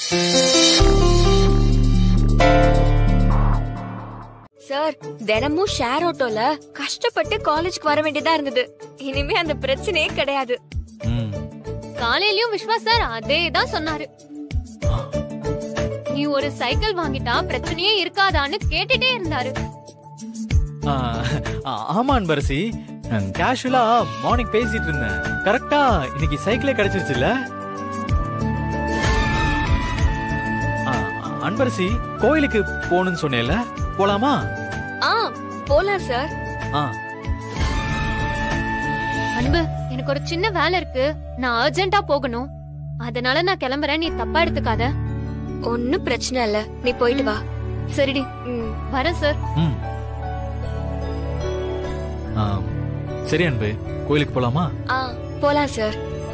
Sir தினமும் share ஆட்டோல கஷ்டப்பட்டு காலேஜ்க்கு வர வேண்டியதா இருந்தது இனிமே அந்த பிரச்சனையே கிடையாது ம் காலையிலயும் விஸ்வா சார் அதே தான் சொன்னாரு நீ ஒரு சைக்கிள் வாங்கிட்டா பிரச்சனையே இருக்காதான்னு கேட்டுட்டே இருந்தாரு ஆ, ஆ, ஆமா அன்பரசி கேஷுவலா மார்னிங் பேசிட்டு இருந்தேன் கரெக்டா இன்னைக்கு சைக்கிளே கிடைச்சிருச்சுல்ல ஆ, அன்பரசி கோயிலுக்கு போகணும்னு சொன்னேன்ல போலாமா ஆ போலாம் சார் ஆ அன்பு எனக்கு ஒரு சின்ன வேலை இருக்கு நான் அர்ஜென்ட்டா போகணும் அதனால நான் கிளம்புறேன் நீ தப்பா எடுத்துக்காத ஒன்னும் பிரச்சனை இல்ல நீ போயிட்டு வா சரிடி ம் வரேன் சார் ம் ஆ, சரி அன்பு கோயிலுக்கு போலாமா ஆ போலாம் சார்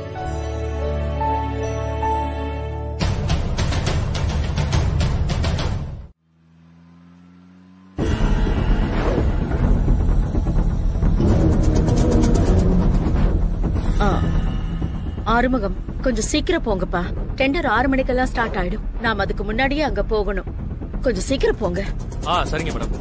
ஆ. ஆறுமுகம் கொஞ்சம் சீக்கிரம் போங்கப்பா டெண்டர் ஆறு மணிக்கெல்லாம் ஸ்டார்ட் ஆயிடும் நாம் அதுக்கு முன்னாடியே அங்க போகணும் கொஞ்சம் சீக்கிரம் போங்க ஆ சரிங்க மேடம்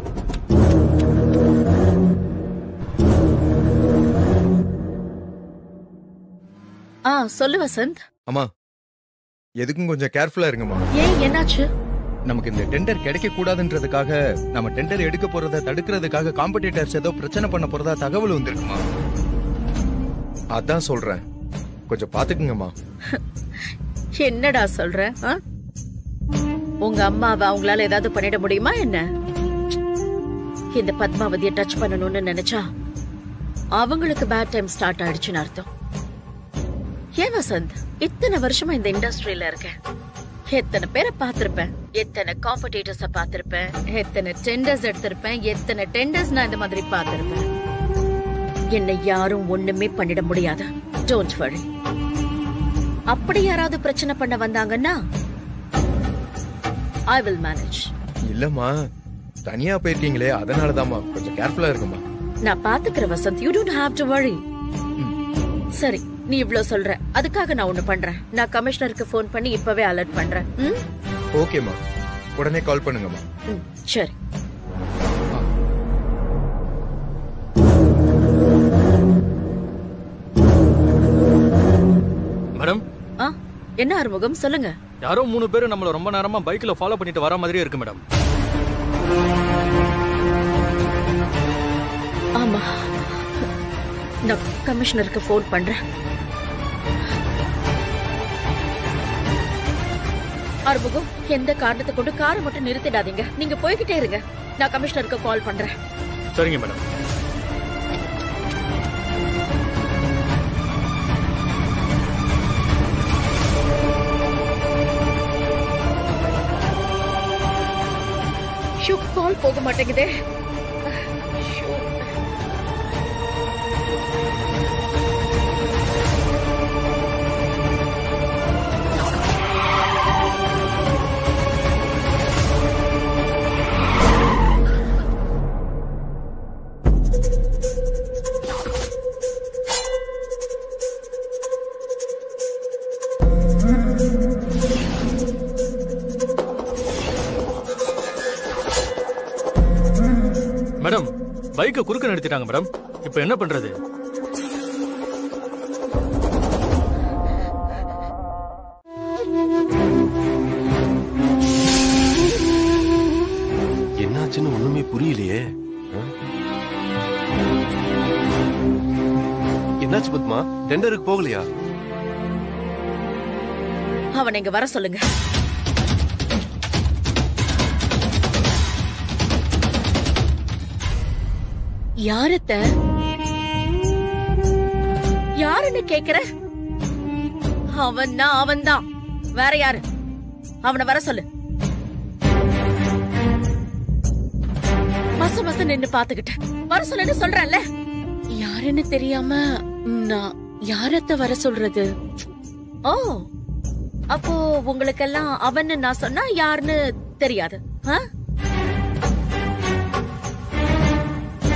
ஆ சொல்லு வசந்த் அம்மா எதுக்கும் கொஞ்சம் கேர்ஃபுல்லா இருங்கம்மா ஏன் என்னாச்சு நமக்கு இந்த டெண்டர் கிடைக்க கூடாதுன்றதுக்காக நம்ம டெண்டர் எடுக்க போறத தடுக்கிறதுக்காக காம்படிட்டர்ஸ் ஏதோ பிரச்சனை பண்ண போறதா தகவல் வந்திருக்குமா அதான் சொல்றேன் கொஞ்சம் பாத்துக்குங்கம்மா என்னடா சொல்ற ஆ? உங்க அம்மாவை அவங்களால ஏதாவது பண்ணிட முடியுமா என்ன இந்த பத்மாவதியை டச் பண்ணணும்னு நினைச்சா அவங்களுக்கு பேட் டைம் ஸ்டார்ட் ஆயிடுச்சுன்னு அர்த்தம் ஏன் வசந்த் இத்தனை வருஷமா இந்த இண்டஸ்ட்ரியில இருக்கேன் எத்தனை பேரை பார்த்திருப்பேன் எத்தனை காம்படிட்டர்ஸ பார்த்திருப்பேன் எத்தனை டெண்டர்ஸ் எடுத்திருப்பேன் எத்தனை டெண்டர்ஸ் நான் இந்த மாதிரி பார்த்திருப்பேன் என்னை யாரும் ஒண்ணுமே பண்ணிட முடியாது டோன்ட் வரி அப்படி யாராவது பிரச்சனை பண்ண வந்தாங்கன்னா ஐ வில் மேனேஜ் இல்லம்மா தனியா போயிருக்கீங்களே அதனாலதாம்மா கொஞ்சம் கேர்ஃபுல்லா இருக்குமா நான் பாத்துக்கிறேன் Vasanth you don't have to worry சரி நீ இவ்ளோ சொல்ற அதுக்காக நான் ஒண்ணு பண்றேன் நான் கமிஷனருக்கு ஃபோன் பண்ணி இப்பவே அலர்ட் பண்றேன் ம்? ஓகேம்மா உடனே கால் பண்ணுங்கம்மா ம், சரி மேடம் ஆ என்ன ஆறுமுகம் சொல்லுங்க யாரோ மூணு பேர் நம்மள ரொம்ப நேரமா பைக்ல ஃபாலோ பண்ணிட்டு வர மாதிரியே இருக்கு மேடம் ஆமா நான் கமிஷனருக்கு ஃபோன் பண்றேன் ஆறுமுகம் எந்த காரணத்தை கொண்டு காரை மட்டும் நிறுத்திடாதீங்க நீங்க போய்கிட்டே இருங்க நான் கமிஷனருக்கு கால் பண்றேன் சரிங்க மேடம் ஷூ கால் போக மாட்டேங்குதே ஷூ. மேடம் பைக்கை குறுக்க நிறுத்திட்டாங்க மேடம் இப்போ என்ன பண்றது என்னாச்சுன்னு ஒண்ணுமே புரியலையே ஆ? என்னாச்சு பத்மா டெண்டருக்கு போகலையா அவனை இங்க வர சொல்லுங்க யாரத்த யாருன்னு கேக்குற அவன் தான் அவன் தான் வேற யாரு அவனை வர சொல்லு மச மச நின்னு பாத்துக்கிட்டேன் வர சொல்லுன்னு சொல்றேன்ல யாருன்னு தெரியாம நான் யாரத்த வர சொல்றது ஓ அப்போ உங்களுக்கெல்லாம் அவன்னு நான் சொன்னா யாருன்னு தெரியாது ஆ?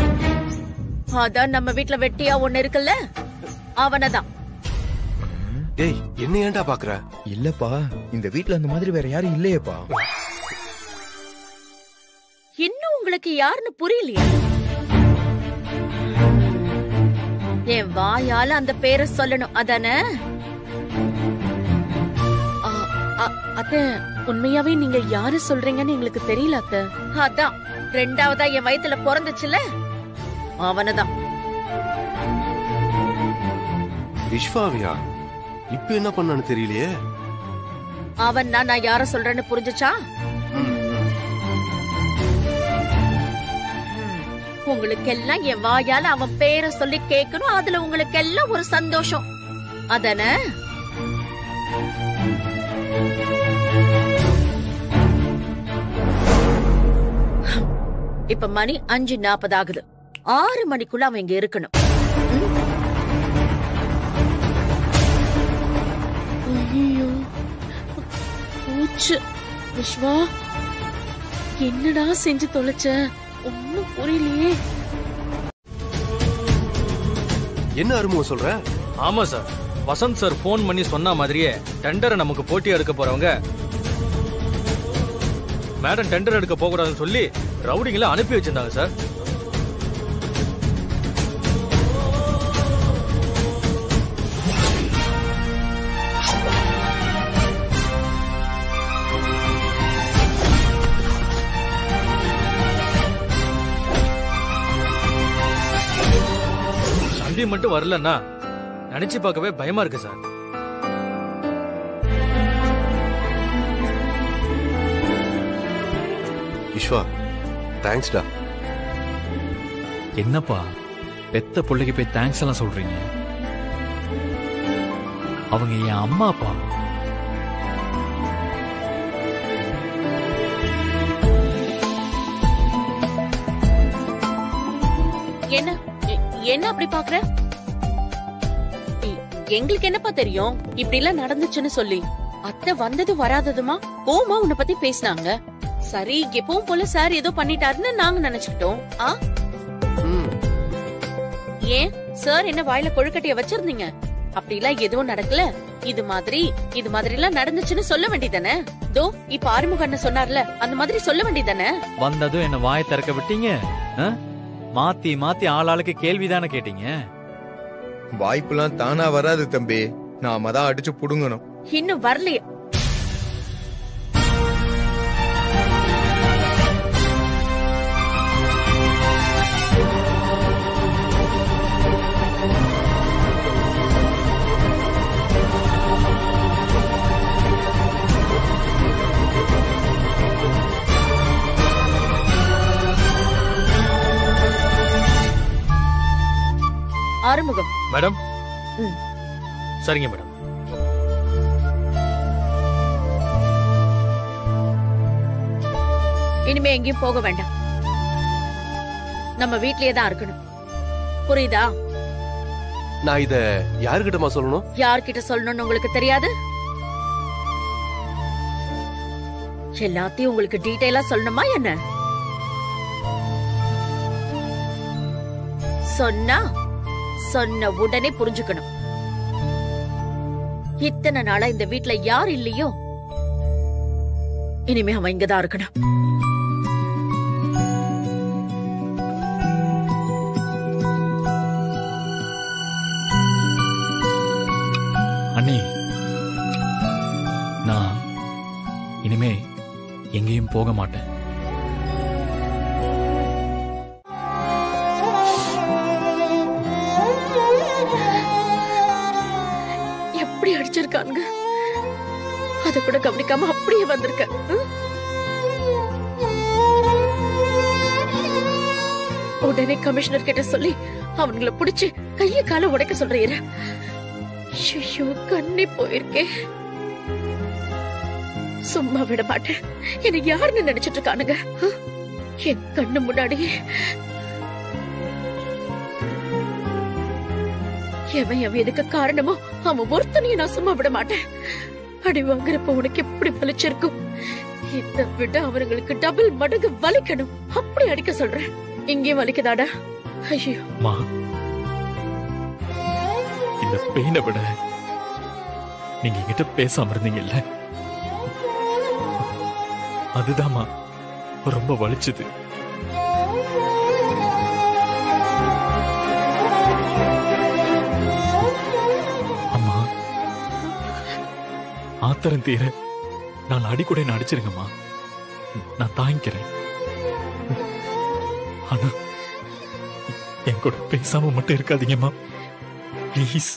அதான் நம்ம வீட்ல வெட்டியா ஒண்ணு இருக்குல்ல அவனதான் டேய் என்ன ஏன்டா பாக்குற இல்லப்பா இந்த வீட்ல அந்த மாதிரி வேற யாரும் இல்லையேப்பா இன்னும் உங்களுக்கு யாருன்னு புரியலையா என் வாயால அந்த பேரை சொல்லணும் அதானே ஆ, அ- அத்தை உண்மையாவே நீங்க யாரு சொல்றீங்கன்னு எங்களுக்கு தெரியல அத்தை அதான் ரெண்டாவதா என் வயித்துல பிறந்துச்சுல அவனதான் விஸ்வாவியா இப்ப என்ன பண்ணான்னு தெரியலையே அவன் தான் நான் யார சொல்றேன்னு புரிஞ்சுச்சா ம். உங்களுக்கெல்லாம் என் வாயால அவன் பேரை சொல்லி கேட்கணும் அதுல உங்களுக்கு எல்லாம் ஒரு சந்தோஷம் அதானே இப்ப மணி அஞ்சு நாற்பது ஆகுது ஆறு மணிக்குள்ள அவன் இங்க இருக்கணும் ஐயோ பூச்சு விஸ்வா என்னடா செஞ்சு தொலைச்ச ஒண்ணும் புரியலையே என்ன அருமுகம் சொல்ற ஆமா சார் வசந்த் சார் ஃபோன் பண்ணி சொன்ன மாதிரியே டெண்டரை நமக்கு போட்டி எடுக்க போறவங்க மேடம் டெண்டர் எடுக்க போக கூடாதுன்னு சொல்லி ரவுடிங்களை அனுப்பி வச்சிருந்தாங்க சார் சண்டி மட்டும் வரலன்னா நினைச்சு பார்க்கவே பயமா இருக்கு சார் விஸ்வா தேங்க்ஸ்டா என்னப்பா பெத்த பிள்ளைக்கு போய் தேங்க்ஸ் எல்லாம் சொல்றீங்க அவங்க என் அம்மா அப்பா என்ன எ- என்ன அப்படி பாக்குற எ- எங்களுக்கு என்னப்பா தெரியும் இப்படி எல்லாம் நடந்துச்சுன்னு சொல்லி அத்தை வந்தது வராததுமா கோமா உன்னை பத்தி பேசினாங்க சரி எப்பவும் போல சார் ஏதோ பண்ணிட்டாருன்னு நாங்க நினைச்சுக்கிட்டோம் ஆ ம் ஏன் சார் என்ன வாயில கொழுக்கட்டைய வச்சிருந்தீங்க அப்படி எல்லாம் எதுவும் நடக்கல இது மாதிரி இது மாதிரி எல்லாம் நடந்துச்சுன்னு சொல்ல வேண்டியதானே தோ இப்ப ஆறுமுக அண்ணன் சொன்னார்ல அந்த மாதிரி சொல்ல வேண்டியதானே வந்ததும் என்ன வாயை திறக்க விட்டீங்க ஆ? மாத்தி மாத்தி ஆளாளுக்கு கேள்விதானே கேட்டீங்க வாய்ப்புலாம் தானா வராது தம்பி நாம தான் அடிச்சு புடுங்கணும் இன்னும் வரலையே ஆறுமுகம் மேடம் ம். சரிங்க மேடம் இனிமே எங்கேயும் போக வேண்டாம் நம்ம வீட்லயே தான் இருக்கணும் புரியுதா நான் இத யாருகிட்டமா சொல்லணும் யார்கிட்ட சொல்லணும்னு உங்களுக்கு தெரியாது எல்லாத்தையும் உங்களுக்கு டீடைலா சொல்லணுமா என்ன சொன்னா சொன்ன உடனே புரிஞ்சுக்கணும் இத்தனை நாளா இந்த வீட்ல யார் இல்லையோ இனிமே அவன் இங்கதான் இருக்கணும் அண்ணி நான் இனிமே எங்கேயும் போக மாட்டேன் எப்படி அடிச்சிருக்கானுங்க அத கூட கவனிக்காம அப்படியே வந்திருக்க ம்? உடனே கமிஷனர் கிட்ட சொல்லி அவனுங்கள புடிச்சு கைய கால உடைக்க சொல்றீரு ஐயோ கண்ணி போயிருக்கே சும்மா விட மாட்டேன் என்ன யாருன்னு நினைச்சிட்டு இருக்கானுங்க ஆ? என் கண்ணு முன்னாடியே எவன் எவன் எதுக்கு காரணமோ அவன் ஒருத்தனையும் நான் சும்மா விட மாட்டேன் அடி வாங்குறப்ப உனக்கு எப்படி வலிச்சிருக்கும் இதை விட அவங்களுக்கு டபுள் மடங்கு வலிக்கணும் அப்படி அடிக்க சொல்றேன் இங்கேயும் வலிக்குதாடா ஐயோ மா இந்த பெயினை விட நீங்க என்கிட்ட பேசாம இருந்தீங்கல்ல அதுதாம்மா ரொம்ப வலிச்சுது அம்மா ஆத்திரம் தீர நான் அடிக்கூட அடிச்சிருங்கம்மா நான் தாங்கிக்கிறேன் ஆனா என் கூட பேசாம மட்டும் இருக்காதீங்கம்மா ப்ளீஸ்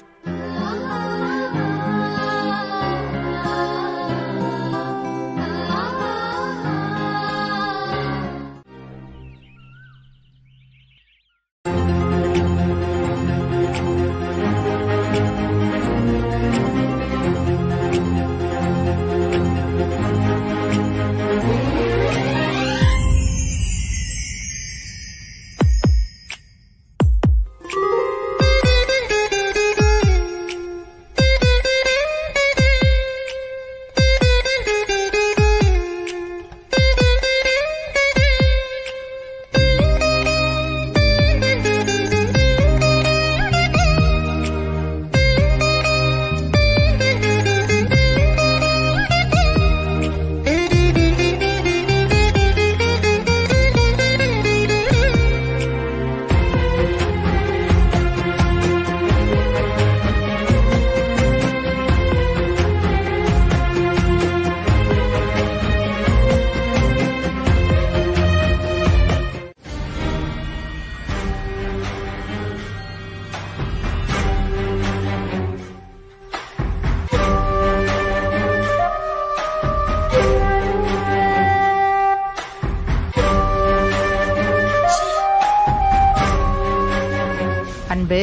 அன்பு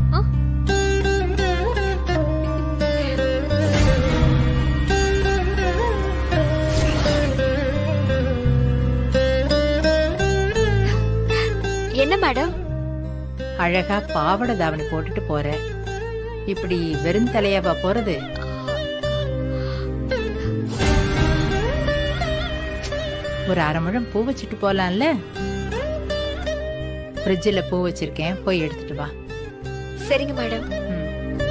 என்ன மேடம் அழகா பாவாடை தாவணி போட்டுட்டு போற இப்படி வெறும் தலையாவா போறது ஒரு அரை முழம் பூ வச்சுட்டு போலாம்ல ஃப்ரிட்ஜில் பூ வச்சிருக்கேன் போய் எடுத்துட்டு வா சரிங்க மேடம் ம்.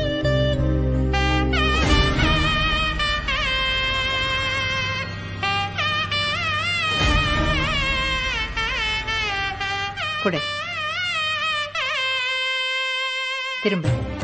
கொடு திரும்ப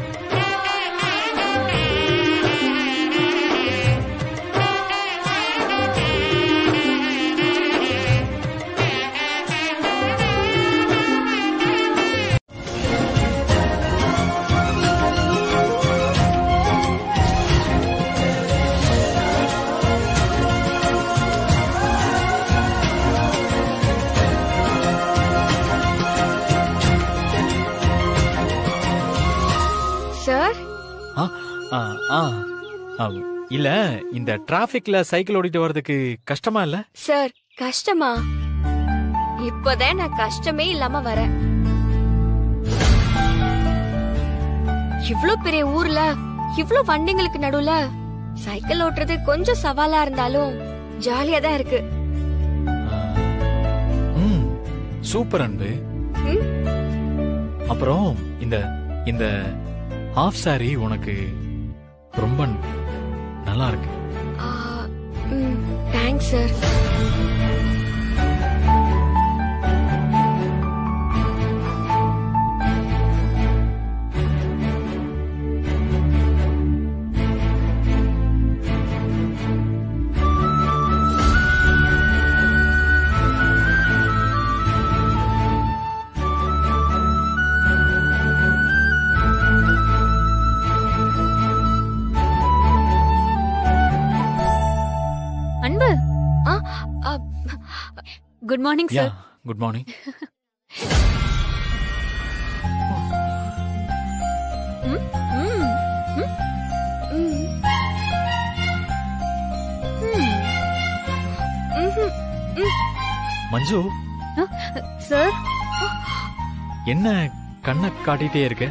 சார் ஆ, ஆ, ஆ. ஆ, இல்ல இந்த டிராபிக்ல சைக்கிள் ஓடிட்டு வர்றதுக்கு கஷ்டமா இல்ல சார் கஷ்டமா இப்போதான் நான் கஷ்டமே இல்லாம வரேன் இவ்ளோ பெரிய ஊர்ல இவ்ளோ வண்டிங்களுக்கு நடுவுல சைக்கிள் ஓட்டுறது கொஞ்சம் சவாலா இருந்தாலும் ஜாலியா தான் இருக்கு ஆ. ம், சூப்பர் அன்பு ம். அப்புறம் இந்த இந்த ஹாஃப் சாரி உனக்கு ரொம்ப நல்லா இருக்கு தேங்க்ஸ் சார் அன்பு ஆ, ஆ, good morning yeah sir good morning ம், ம், ம். ம்ஹும். மஞ்சு சார் என்ன கண்ணை காட்டிட்டே இருக்க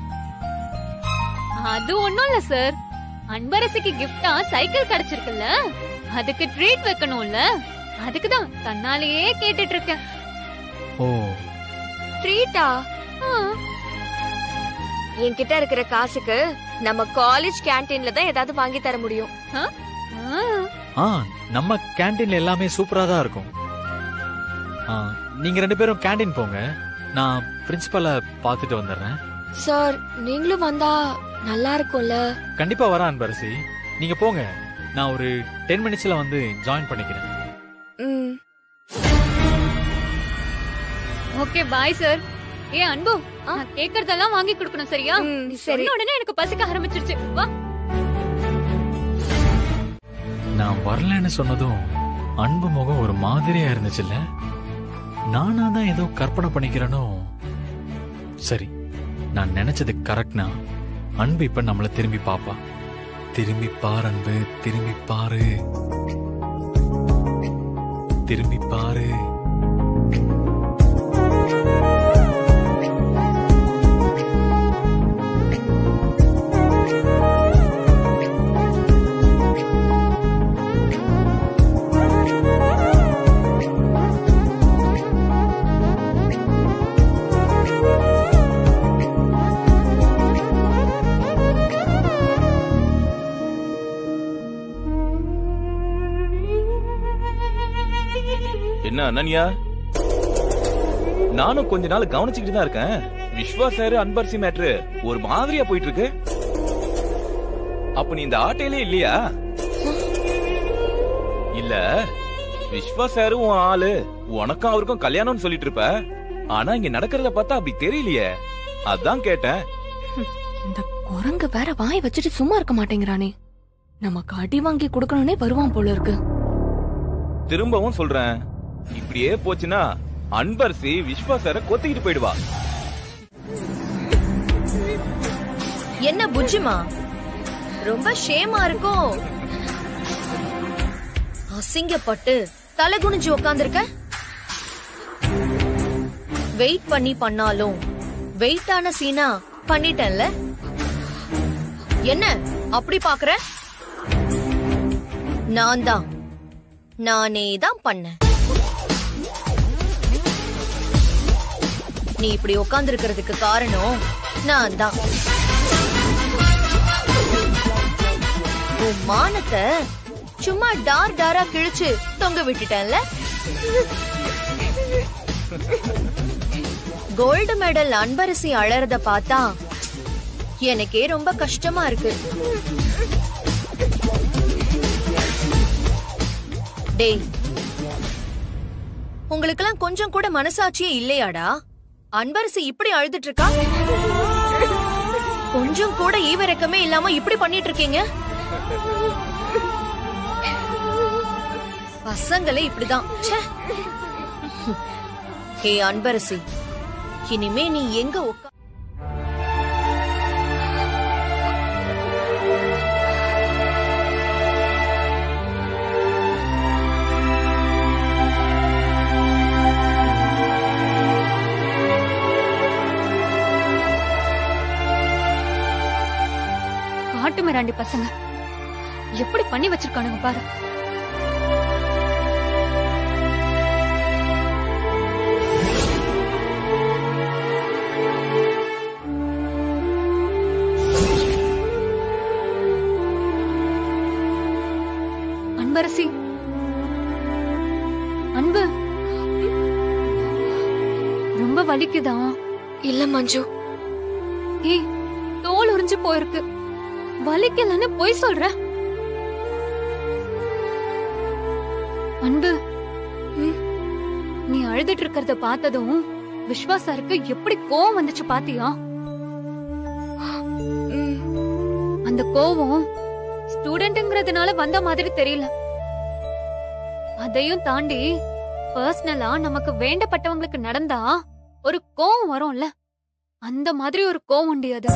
அது ஒண்ணும் இல்ல சார் அன்பரசிக்கு கிஃப்டா சைக்கிள் கிடைச்சிருக்குல்ல அதுக்கு ட்ரீட் வைக்கணும்ல அதுக்கு தான் தன்னாலேயே கேட்டுட்டு இருக்கேன் ஓ ட்ரீட்டா ஆ, என்கிட்ட இருக்கிற காசுக்கு நம்ம காலேஜ் கேண்டீன்ல தான் ஏதாவது வாங்கி தர முடியும் ஆ, ஆ நம்ம கேண்டீன்ல எல்லாமே சூப்பரா தான் இருக்கும் ஆ, நீங்க ரெண்டு பேரும் கேண்டீன் போங்க நான் பிரின்சிபலை பார்த்துட்டு வந்துடுறேன் சார் நீங்களும் வந்தா நல்லா இருக்கும்ல கண்டிப்பா வரேன் அன்பரசி நீங்க போங்க நான் ஒரு டென் மினிட்ஸ்ல வந்து ஜாயின் பண்ணிக்கிறேன் ம் ஓகே பாய் சார் ஏ அன்பு நான் கேக்குறதெல்லாம் வாங்கி கொடுக்கணும் சரியா ம், நீ சரி. சொன்ன உடனே எனக்கு பசிக்க ஆரம்பிச்சிருச்சு வா நான் வரலன்னு சொன்னதும் அன்பு முகம் ஒரு மாதிரியா இருந்துச்சுல்ல நானா தான் ஏதோ கற்பனை பண்ணிக்கிறேனோ சரி நான் நினைச்சது கரெக்ட்னா அன்பு இப்ப நம்மள திரும்பி பாப்பா திரும்பி பார் அன்பு திரும்பி பாரு திரும்பி பாரு என்ன அனன்யா நானும் கொஞ்ச நாள் கவனிச்சுக்கிட்டு தான் இருக்கேன் விஸ்வா சார் அன்பர்சி மேட்ரு ஒரு மாதிரியா போயிட்டு இருக்கு அப்ப நீ இந்த ஆட்டையிலே இல்லையா இல்ல விஸ்வா சார் உன் ஆளு உனக்கும் அவருக்கும் கல்யாணம்னு சொல்லிட்டு இருப்ப ஆனா இங்க நடக்கிறத பார்த்தா அப்படி தெரியலையே அதான் கேட்டேன் இந்த குரங்கு வேற வாய் வச்சுட்டு சும்மா இருக்க மாட்டேங்கிறானே நமக்கு அடி வாங்கி கொடுக்கணும்னே வருவான் போல இருக்கு திரும்பவும் சொல்றேன் இப்படியே போச்சுன்னா அன்பரசி விஸ்வா சார கொத்திக்கிட்டு போயிடுவா என்ன புஜ்ஜிமா ரொம்ப ஷேமா இருக்கும் அசிங்கப்பட்டு தலை குனிஞ்சு உட்காந்துருக்க வெயிட் பண்ணி பண்ணாலும் வெயிட்டான சீனா பண்ணிட்டேன்ல என்ன அப்படி பாக்குற நான் தான் நானே தான் பண்ணேன் நீ இப்படி உட்கார்ந்திருக்கிறதுக்கு காரணம் நான் தான் உன் மானத்தை சும்மா டார் டாரா கிழிச்சு தொங்க விட்டுட்டேன்ல கோல்டு மெடல் அன்பரசி அழறத பார்த்தா எனக்கே ரொம்ப கஷ்டமா இருக்கு டேய் உங்களுக்கெல்லாம் கொஞ்சம் கூட மனசாட்சியே இல்லையாடா அன்பரசி இப்படி அழுதுட்டு இருக்கா கொஞ்சம் கூட ஈவிரக்கமே இல்லாம இப்படி பண்ணிட்டு இருக்கீங்க பசங்களே இப்படிதான் ச்சே. ஹே அன்பரசி இனிமே நீ எங்க உட்கா காட்டு மிராண்டி பசங்க எப்படி பண்ணி வச்சிருக்கானுங்க பாரு அன்பரசி அன்பு ரொம்ப வலிக்குதா இல்ல மஞ்சு ஏய் தோல் உறிஞ்சு போயிருக்கு வலிக்கலன்னு பொய் சொல்ற அன்பு ம், நீ அழுதுட்டு இருக்கிறத பார்த்ததும் விஸ்வாசாருக்கு எப்படி கோவம் வந்துச்சு பாத்தியா ம், அந்த கோவம் ஸ்டூடெண்ட்ங்கிறதுனால வந்த மாதிரி தெரியல அதையும் தாண்டி பர்சனலா நமக்கு வேண்டப்பட்டவங்களுக்கு நடந்தா ஒரு கோவம் வரும்ல அந்த மாதிரி ஒரு கோவம் உண்டு அது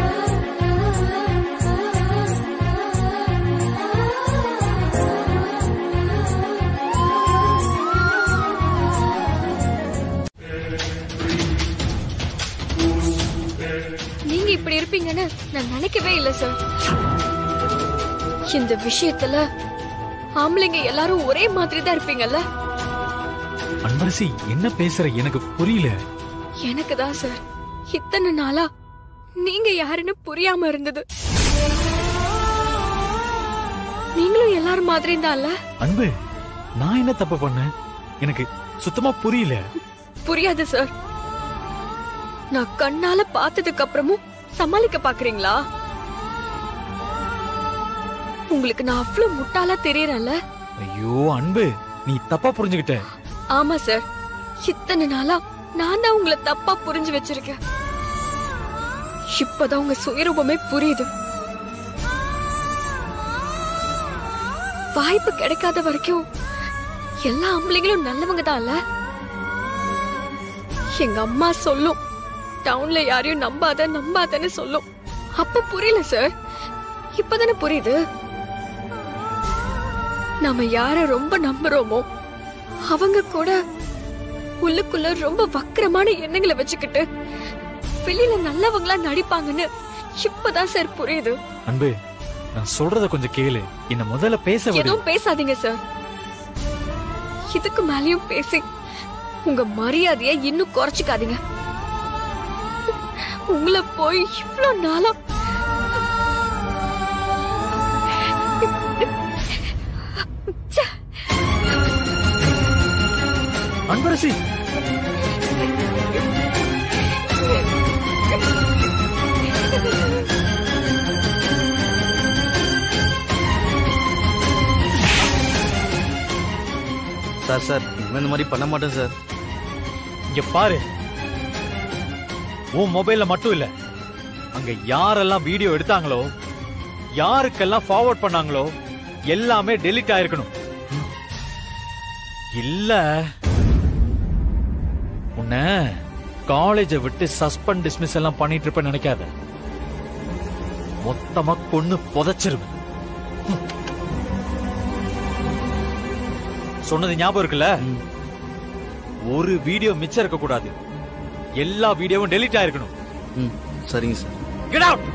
நீங்க இப்படி இருப்பீங்கன்னு நான் நினைக்கவே இல்ல சார் இந்த விஷயத்துல ஆம்பளைங்க எல்லாரும் ஒரே மாதிரி தான் இருப்பீங்கல்ல அன்பரசி என்ன பேசுற எனக்கு புரியல எனக்கு தான் சார் இத்தனை நாளா நீங்க யாருன்னு புரியாம இருந்தது நீங்களும் எல்லாரும் மாதிரி தான்ல அன்பு நான் என்ன தப்பு பண்ணேன் எனக்கு சுத்தமா புரியல புரியாது சார் நான் கண்ணால பார்த்ததுக்கு அப்புறமும் சமாளிக்க பாக்குறீங்களா உங்களுக்கு நான் அவ்வளவு முட்டாளா தெரியறேன்ல ஐயோ அன்பு நீ தப்பா புரிஞ்சுகிட்ட ஆமா சார் இத்தனை நாளா நான் தான் உங்களை தப்பா புரிஞ்சு வச்சிருக்கேன் இப்பதான் உங்க சுயரூபமே புரியுது வாய்ப்பு கிடைக்காத வரைக்கும் எல்லா ஆம்பளைங்களும் நல்லவங்க தான்ல எங்க அம்மா சொல்லும் டவுன்ல யாரையும் நம்பாத நம்பாதன்னு சொல்லும் அப்ப புரியல சார் இப்பதானே புரியுது நாம யார ரொம்ப நம்புறோமோ அவங்க கூட உள்ளுக்குள்ள ரொம்ப வக்கரமான எண்ணங்களை வச்சுக்கிட்டு வெளியில நல்லவங்களா நடிப்பாங்கன்னு இப்பதான் சார் புரியுது அன்பு நான் சொல்றத கொஞ்சம் கேளு என்ன முதல்ல பேச விடு எதுவும் பேசாதீங்க சார் இதுக்கு மேலயும் பேசி உங்க மரியாதைய இன்னும் குறைச்சுக்காதீங்க உங்களை போய் இவ்ளோ நாளா ச்சே. அன்பரசி சார் சார் இனிமே இந்த மாதிரி பண்ண மாட்டேன் சார் இங்க பாரு உன் மொபைல்ல மட்டும் இல்ல அங்க யாரெல்லாம் வீடியோ எடுத்தாங்களோ யாருக்கெல்லாம் ஃபார்வர்ட் பண்ணாங்களோ எல்லாமே டெலீட் ஆயிருக்கணும் ம். இல்ல உன்ன காலேஜை விட்டு சஸ்பெண்ட் டிஸ்மிஸ் எல்லாம் பண்ணிட்டு இருப்ப நினைக்காத மொத்தமா கொன்னு புதைச்சிருவேன் ம். சொன்னது ஞாபகம் இருக்குல்ல ஒரு வீடியோ மிச்சம் இருக்க கூடாது எல்லா வீடியோவும் டெலீட் ஆயிருக்கணும் ம் சரிங்க சார் கெட் அவுட்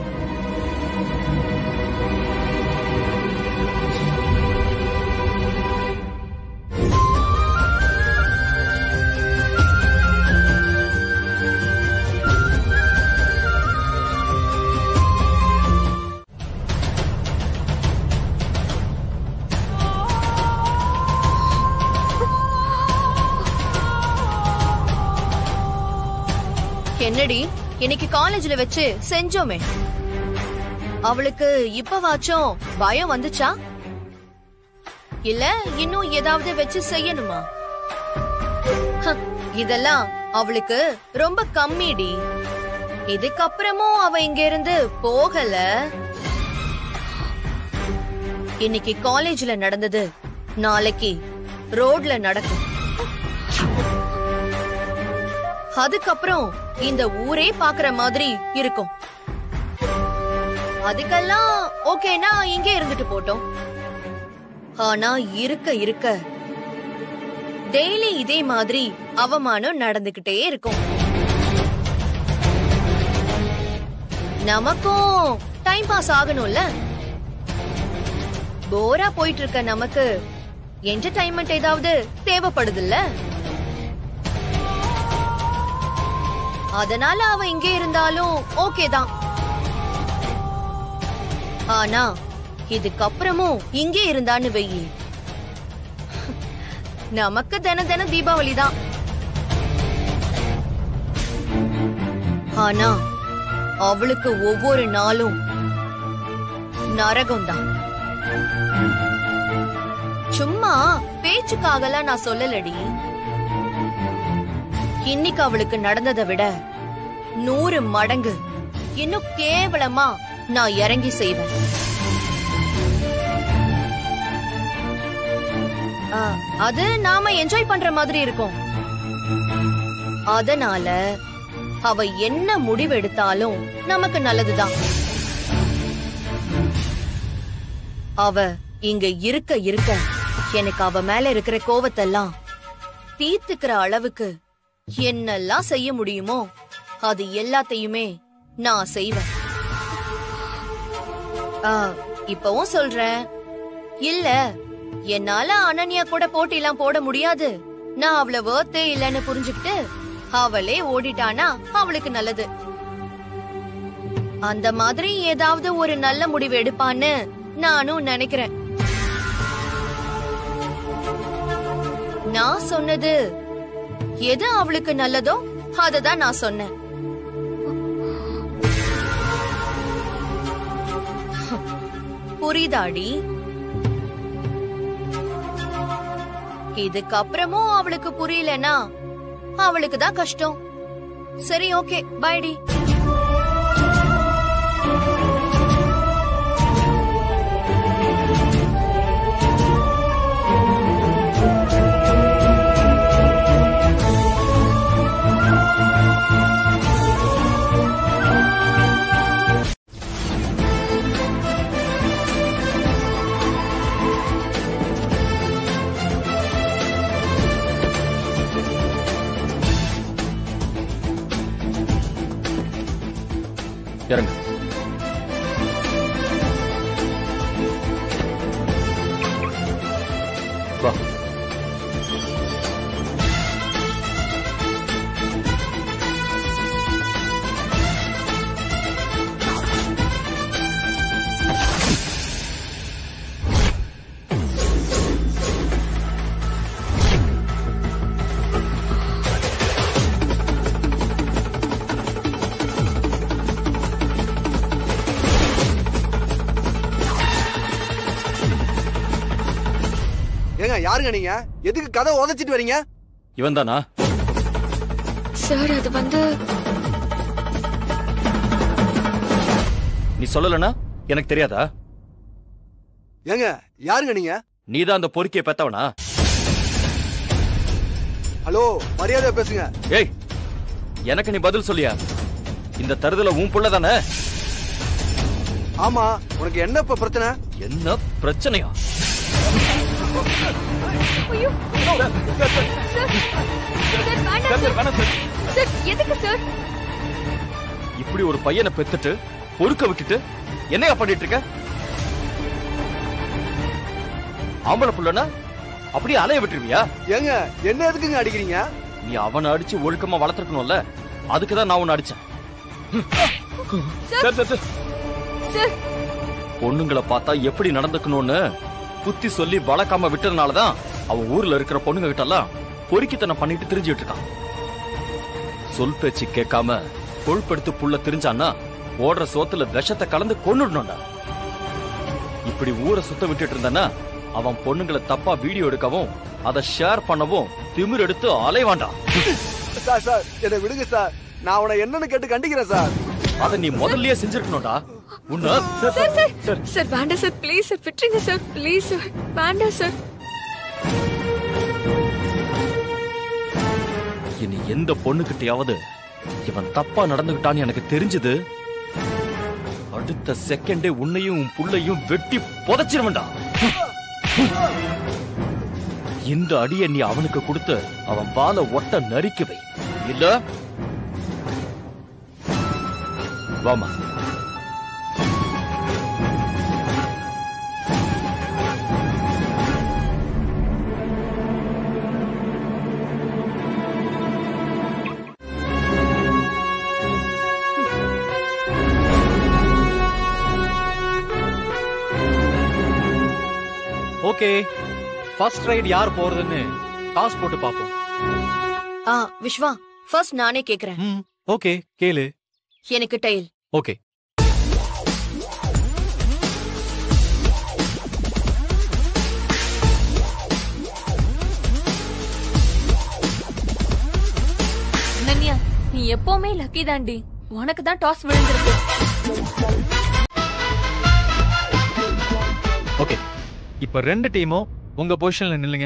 என்னடி இன்னைக்கு காலேஜ்ல வச்சு செஞ்சோமே அவளுக்கு இப்பவாச்சும் பயம் வந்துச்சா இல்ல இன்னும் ஏதாவது வச்சு செய்யணுமா ஹ, இதெல்லாம் அவளுக்கு ரொம்ப கம்மிடி இதுக்கப்புறமும் அவ இங்க இருந்து போகல இன்னைக்கு காலேஜ்ல நடந்தது நாளைக்கு ரோட்ல நடக்கும் அதுக்கப்புறம் இந்த ஊரே பாக்குற மாதிரி இருக்கும் அதுக்கெல்லாம் ஓகேனா இங்கே இருந்துட்டு போட்டோம் ஆனா இருக்க இருக்க டெய்லி இதே மாதிரி அவமானம் நடந்துகிட்டே இருக்கும் நமக்கும் டைம் பாஸ் ஆகணும்ல போரா போயிட்டு இருக்க நமக்கு என்டர்டைன்மெண்ட் ஏதாவது தேவைப்படுதுல்ல அதனால அவ இங்கே இருந்தாலும் ஓகே தான் ஆனா இதுக்கப்புறமும் இங்கே இருந்தான்னு வெயி நமக்கு தின தினம் தீபாவளி தான் ஆனா அவளுக்கு ஒவ்வொரு நாளும் நரகம் தான் சும்மா பேச்சுக்காகலாம் நான் சொல்லலடி இன்னைக்கு அவளுக்கு நடந்ததை விட நூறு மடங்கு இன்னும் கேவலமா நான் இறங்கி செய்வேன் ஆ, அது நாம என்ஜாய் பண்ற மாதிரி இருக்கும் அதனால அவ என்ன முடிவு எடுத்தாலும் நமக்கு நல்லதுதான் அவ இங்க இருக்க இருக்க எனக்கு அவ மேல இருக்கிற கோவத்தெல்லாம் தீர்த்துக்கிற அளவுக்கு என்னெல்லாம் செய்ய முடியுமோ அது எல்லாத்தையுமே நான் செய்வேன் ஆ, இப்பவும் சொல்றேன் இல்ல என்னால அனன்யா கூட போட்டிலாம் போட முடியாது நான் அவள வேர்த்தே இல்லைன்னு புரிஞ்சுக்கிட்டு அவளே ஓடிட்டானா அவளுக்கு நல்லது அந்த மாதிரி ஏதாவது ஒரு நல்ல முடிவு எடுப்பான்னு நானும் நினைக்கிறேன் நான் சொன்னது எது அவளுக்கு நல்லதோ அததான் நான் சொன்னேன் புரியுதாடி இதுக்கப்புறமும் அவளுக்கு புரியலனா அவளுக்கு தான் கஷ்டம் சரி ஓகே பைடி இறங்கு வா ஏங்க யாருங்க நீங்க எதுக்கு கதை உதச்சிட்டு வரீங்க இவன் தானா சார் அது வந்து நீ சொல்லலனா எனக்கு தெரியாதா ஏங்க யாருங்க நீங்க நீதான் அந்த பொறுக்கிய பெத்தவனா ஹலோ மரியாதையா பேசுங்க ஏய் எனக்கு நீ பதில் சொல்லியா இந்த தருதல உன் புள்ள தானே ஆமா உனக்கு என்ன இப்ப பிரச்சனை என்ன பிரச்சனையா சார், வேணாம் சார். சார் எதுக்கு சார் இப்படி ஒரு பையனை பெத்துட்டு பொறுக்க விட்டுட்டு என்னையா பண்ணிட்டு இருக்க ஆம்பளை புள்ளனா அப்படியே அலைய விட்டுருவியா ஏங்க என்ன எதுக்குங்க அடிக்கிறீங்க நீ அவனை அடிச்சு ஒழுக்கமா வளர்த்துருக்கணும்ல அதுக்குதான் நான் உன்னை அடிச்சேன் சார், சார், சார். சார் பொண்ணுங்களை பார்த்தா எப்படி நடந்துக்கணும்னு புத்தி சொல்லி வளர்க்காம விட்டதுனாலதான் அவன் ஊர்ல இருக்கிற பொண்ணுங்க கிட்ட எல்லாம் பொறுக்கித்தனம் பண்ணிட்டு திரிஞ்சுட்டு இருக்கான் சொல் பேச்சு கேட்காம கொழுப்படுத்து புள்ள திரிஞ்சான்னா ஓடுற சோத்துல விஷத்தை கலந்து கொன்னுடணும்டா இப்படி ஊரை சுத்த விட்டுட்டு இருந்தானா அவன் பொண்ணுங்களை தப்பா வீடியோ எடுக்கவும் அதை ஷேர் பண்ணவும் திமிர் எடுத்து அலைவாண்டாம் சார் சார் என்னை விடுங்க சார் நான் அவனை என்னன்னு கேட்டு கண்டிக்கிறேன் சார் அதை நீ முதல்லயே செஞ்சிருக்கணும்டா உன்ன சார் சார் சார் வேண்டாம் சார் ப்ளீஸ் சார் விட்டுருங்க சார் ப்ளீஸ் சார் வேண்டாம் சார் இனி எந்த பொண்ணுகிட்டயாவது இவன் தப்பா நடந்துகிட்டான்னு எனக்கு தெரிஞ்சது அடுத்த செகண்டே உன்னையும் உன் புள்ளையும் வெட்டி புதைச்சிருவன்டா இந்த அடியை நீ அவனுக்கு கொடுத்து அவன் பால ஒட்ட நறுக்கி வை இல்ல வாமா ஓகே ஃபர்ஸ்ட் ரைட் யார் போறதுன்னு டாஸ் போட்டு பாப்போம் ஆ விஸ்வா ஃபர்ஸ்ட் நானே கேக்குறேன் ஓகே கேளு எனக்கு டெய்ல் ஓகே அனன்யா நீ எப்பவுமே லக்கி தாண்டி உனக்கு தான் டாஸ் விழுந்திருக்கு ஓகே இப்ப ரெண்டு டீமும் உங்க பொசிஷன்ல நில்லுங்க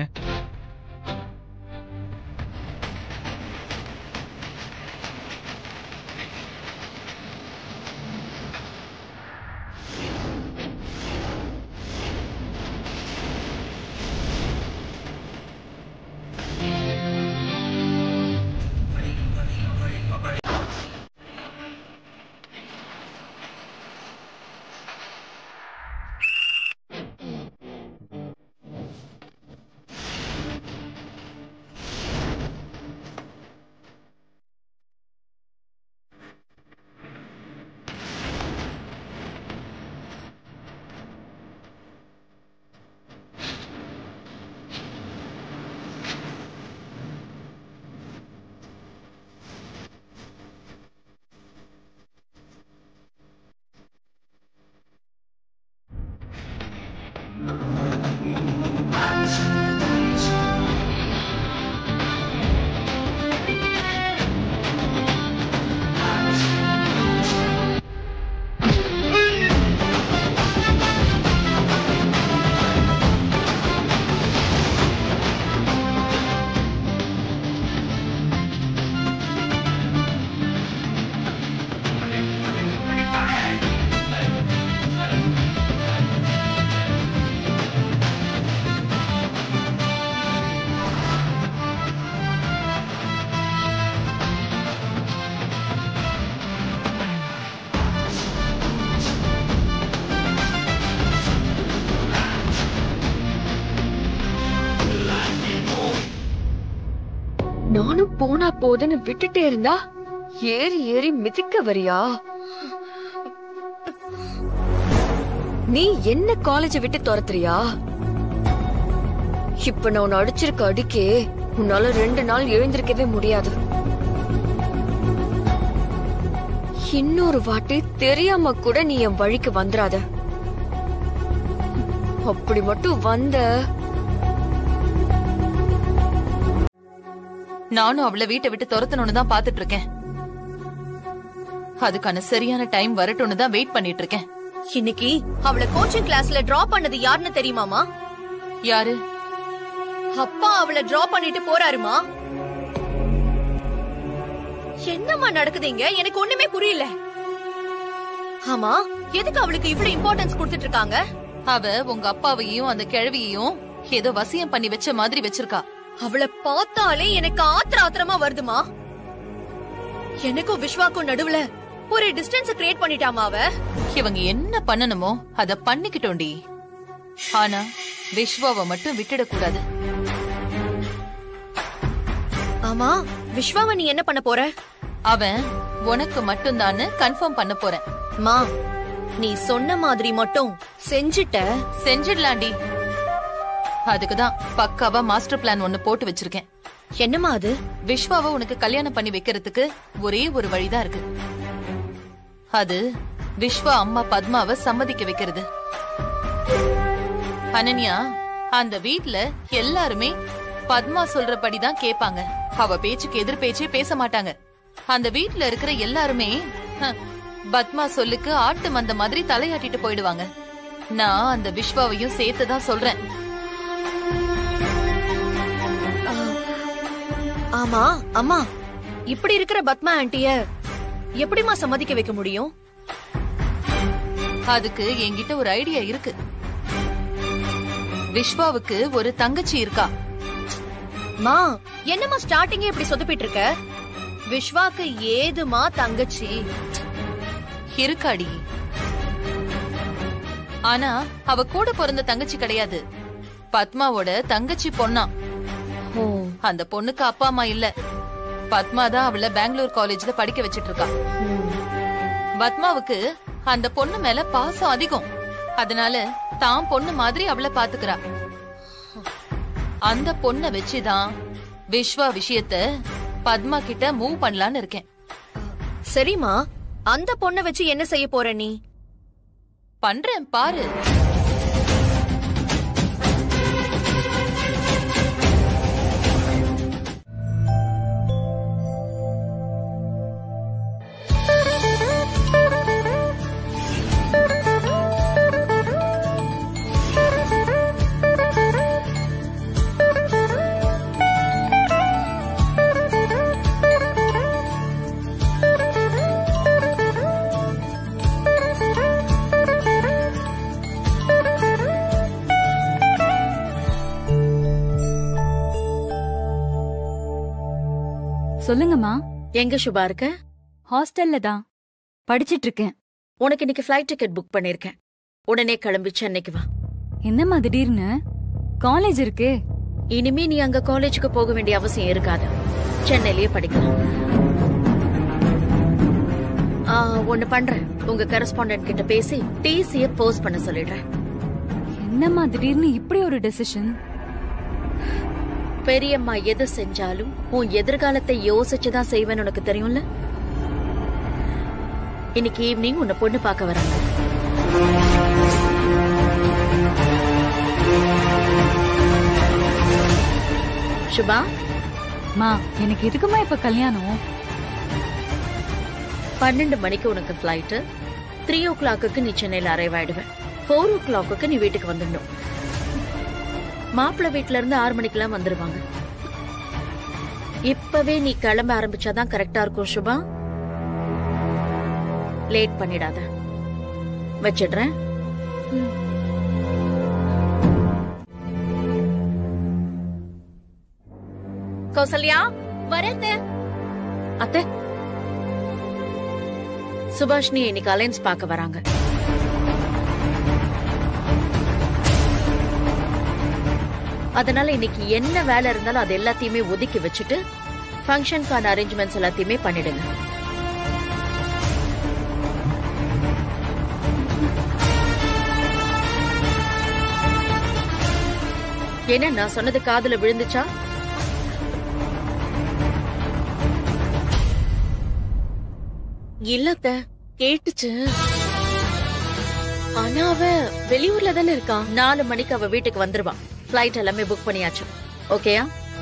நானும் போனா போதுன்னு விட்டுட்டே இருந்தா ஏறி ஏறி மிதிக்க வரியா நீ என்ன காலேஜ விட்டு துரத்துறியா இப்ப நான் உன்னை அடிச்சிருக்க அடிக்கே உன்னால ரெண்டு நாள் எழுந்திருக்கவே முடியாது இன்னொரு வாட்டி தெரியாம கூட நீ என் வழிக்கு வந்துராத அப்படி மட்டும் வந்த நானும் அவளை வீட்டை விட்டு துரத்தணும்னு தான் பாத்துட்டு இருக்கேன் அதுக்கான சரியான டைம் வரட்டும்னு தான் வெயிட் பண்ணிட்டு இருக்கேன் இன்னைக்கு அவளை கோச்சிங் கிளாஸ்ல டிராப் பண்ணது யாருன்னு தெரியுமாமா யாரு அப்பா அவளை டிராப் பண்ணிட்டு போறாருமா என்னம்மா நடக்குதுங்க எனக்கு ஒண்ணுமே புரியல ஆமா எதுக்கு அவளுக்கு இவ்வளவு இம்பார்ட்டன்ஸ் கொடுத்துட்டு இருக்காங்க அவ உங்க அப்பாவையும் அந்த கிழவியையும் ஏதோ வசியம் பண்ணி வச்ச மாதிரி வச்சிருக்கா அவளை பார்த்தாலே எனக்கு ஆத்திர ஆத்திரமா வருதுமா எனக்கும் விஸ்வாக்கும் நடுவுல ஒரு டிஸ்டன்ஸ் கிரியேட் பண்ணிட்டாமா அவ இவங்க என்ன பண்ணணுமோ அத பண்ணிக்கிட்டோண்டி ஆனா விஸ்வாவை மட்டும் விட்டுடக் கூடாது ஆமா விஸ்வாவை நீ என்ன பண்ண போற அவன் உனக்கு மட்டும்தான் கன்ஃபார்ம் பண்ண போறேன் மா நீ சொன்ன மாதிரி மட்டும் செஞ்சுட்ட செஞ்சிடலாண்டி அதுக்குதான் பக்காவா மாஸ்டர் பிளான் ஒண்ணு போட்டு வச்சிருக்கேன் என்னமா அது விஸ்வாவை உனக்கு கல்யாணம் பண்ணி வைக்கிறதுக்கு ஒரே ஒரு வழிதான் இருக்கு அது விஸ்வா அம்மா பத்மாவை சம்மதிக்க வைக்கிறது அனன்யா அந்த வீட்ல எல்லாருமே பத்மா சொல்றபடிதான் கேப்பாங்க அவ பேச்சுக்கு எதிர் பேச்சே பேச மாட்டாங்க அந்த வீட்ல இருக்கிற எல்லாருமே ஹ, பத்மா சொல்லுக்கு ஆட்டு மந்த மாதிரி தலையாட்டிட்டு போயிடுவாங்க நான் அந்த விஸ்வாவையும் சேர்த்துதான் சொல்றேன் ஆமா அம்மா இப்படி இருக்கிற பத்மா ஆண்டிய எப்படிமா சம்மதிக்க வைக்க முடியும் அதுக்கு என்கிட்ட ஒரு ஐடியா இருக்கு விஸ்வாவுக்கு ஒரு தங்கச்சி இருக்கா மா என்னம்மா ஸ்டார்டிங்கே இப்படி சொதப்பிட்டு இருக்க விஸ்வாக்கு ஏதுமா தங்கச்சி இருக்காடி ஆனா அவ கூட பிறந்த தங்கச்சி கிடையாது பத்மாவோட தங்கச்சி பொண்ணா அந்த பொண்ணுக்கு அப்பா அம்மா இல்ல பத்மா தான் அவள பெங்களூர் காலேஜ்ல படிக்க வச்சிட்டு இருக்கா பத்மாவுக்கு அந்த பொண்ணு மேல பாசம் அதிகம் அதனால தான் பொண்ணு மாதிரி அவளை பாத்துக்கிறா அந்த பொண்ண வச்சுதான் விஸ்வா விஷயத்த பத்மா கிட்ட மூவ் பண்ணலான்னு இருக்கேன் சரிம்மா அந்த பொண்ணை வச்சு என்ன செய்ய போற நீ பண்றேன் பாரு சொல்லுங்கம்மா எங்க சுபா இருக்க ஹாஸ்டல்ல தான் படிச்சிட்டு இருக்கேன் உனக்கு இன்னைக்கு ஃப்ளைட் டிக்கெட் புக் பண்ணிருக்கேன் உடனே கிளம்பி சென்னைக்கு வா என்னம்மா திடீர்னு காலேஜ் இருக்கு இனிமே நீ அங்க காலேஜுக்கு போக வேண்டிய அவசியம் இருக்காது சென்னையிலேயே படிக்கலாம் ஆ, ஒண்ணு பண்றேன் உங்க கரஸ்பாண்டன்ட் கிட்ட பேசி டிசிய போஸ்ட் பண்ண சொல்லிடுறேன் என்னம்மா திடீர்னு இப்படி ஒரு டெசிஷன் பெரியம்மா எது செஞ்சாலும் உன் எதிர்காலத்தை யோசிச்சுதான் செய்வேன்னு உனக்கு தெரியும்ல இன்னைக்கு ஈவினிங் உன்னை பொண்ணு பார்க்க வராங்க சுபா மா எனக்கு எதுக்குமா இப்ப கல்யாணம் பன்னெண்டு மணிக்கு உனக்கு ஃபிளைட் த்ரீ ஓ கிளாக்கு நீ சென்னையில அரைவ் ஆயிடுவேன் ஃபோர் ஓ கிளாக்கு நீ வீட்டுக்கு வந்துடணும் மாப்பிள்ளை வீட்ல இருந்து ஆறு மணிக்கெல்லாம் வந்துருவாங்க இப்பவே நீ கிளம்ப ஆரம்பிச்சாதான் கரெக்டா இருக்கும் சுபா லேட் பண்ணிடாத வச்சிடுறேன் கௌசல்யா வரேன் அத்தை சுபாஷினி இன்னைக்கு அலைன்ஸ் பார்க்க வராங்க அதனால இன்னைக்கு என்ன வேலை இருந்தாலும் அது எல்லாத்தையுமே ஒதுக்கி வச்சுட்டு ஃபங்க்ஷனுக்கான அரேஞ்ச்மெண்ட்ஸ் எல்லாத்தையுமே பண்ணிடுங்க என்ன நான் சொன்னது காதுல விழுந்துச்சா இல்லத்த கேட்டுச்சு ஆனா அவ வெளியூர்ல தானே இருக்கான் நாலு மணிக்கு அவ வீட்டுக்கு வந்துருவான் ஃபிளைட் எல்லாமே புக் பண்ணியாச்சு ஓகேயா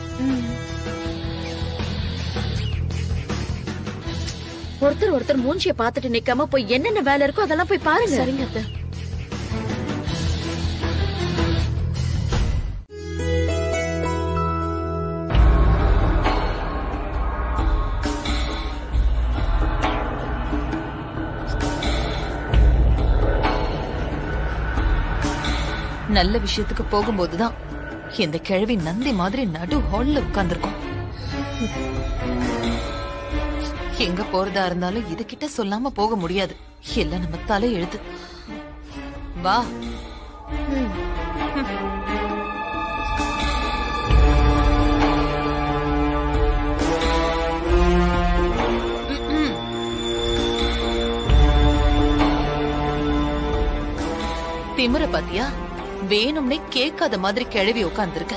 ஒருத்தர் ஒருத்தர் மூஞ்சிய பார்த்துட்டு நிக்காம போய் என்னென்ன வேலை இருக்கோ அதெல்லாம் போய் பாருங்க சரிங்க அத்தை நல்ல விஷயத்துக்கு போகும்போதுதான் இந்த கிழவி நந்தி மாதிரி நடு ஹால்ல உட்கார்ந்திருக்கும் எங்க போறதா இருந்தாலும் இது கிட்ட சொல்லாம போக முடியாது எல்லாம் நம்ம தலை எழுத்து வா திமிர பாத்தியா வேணும்னே கேட்காத மாதிரி கிழவி உட்கார்ந்திருக்க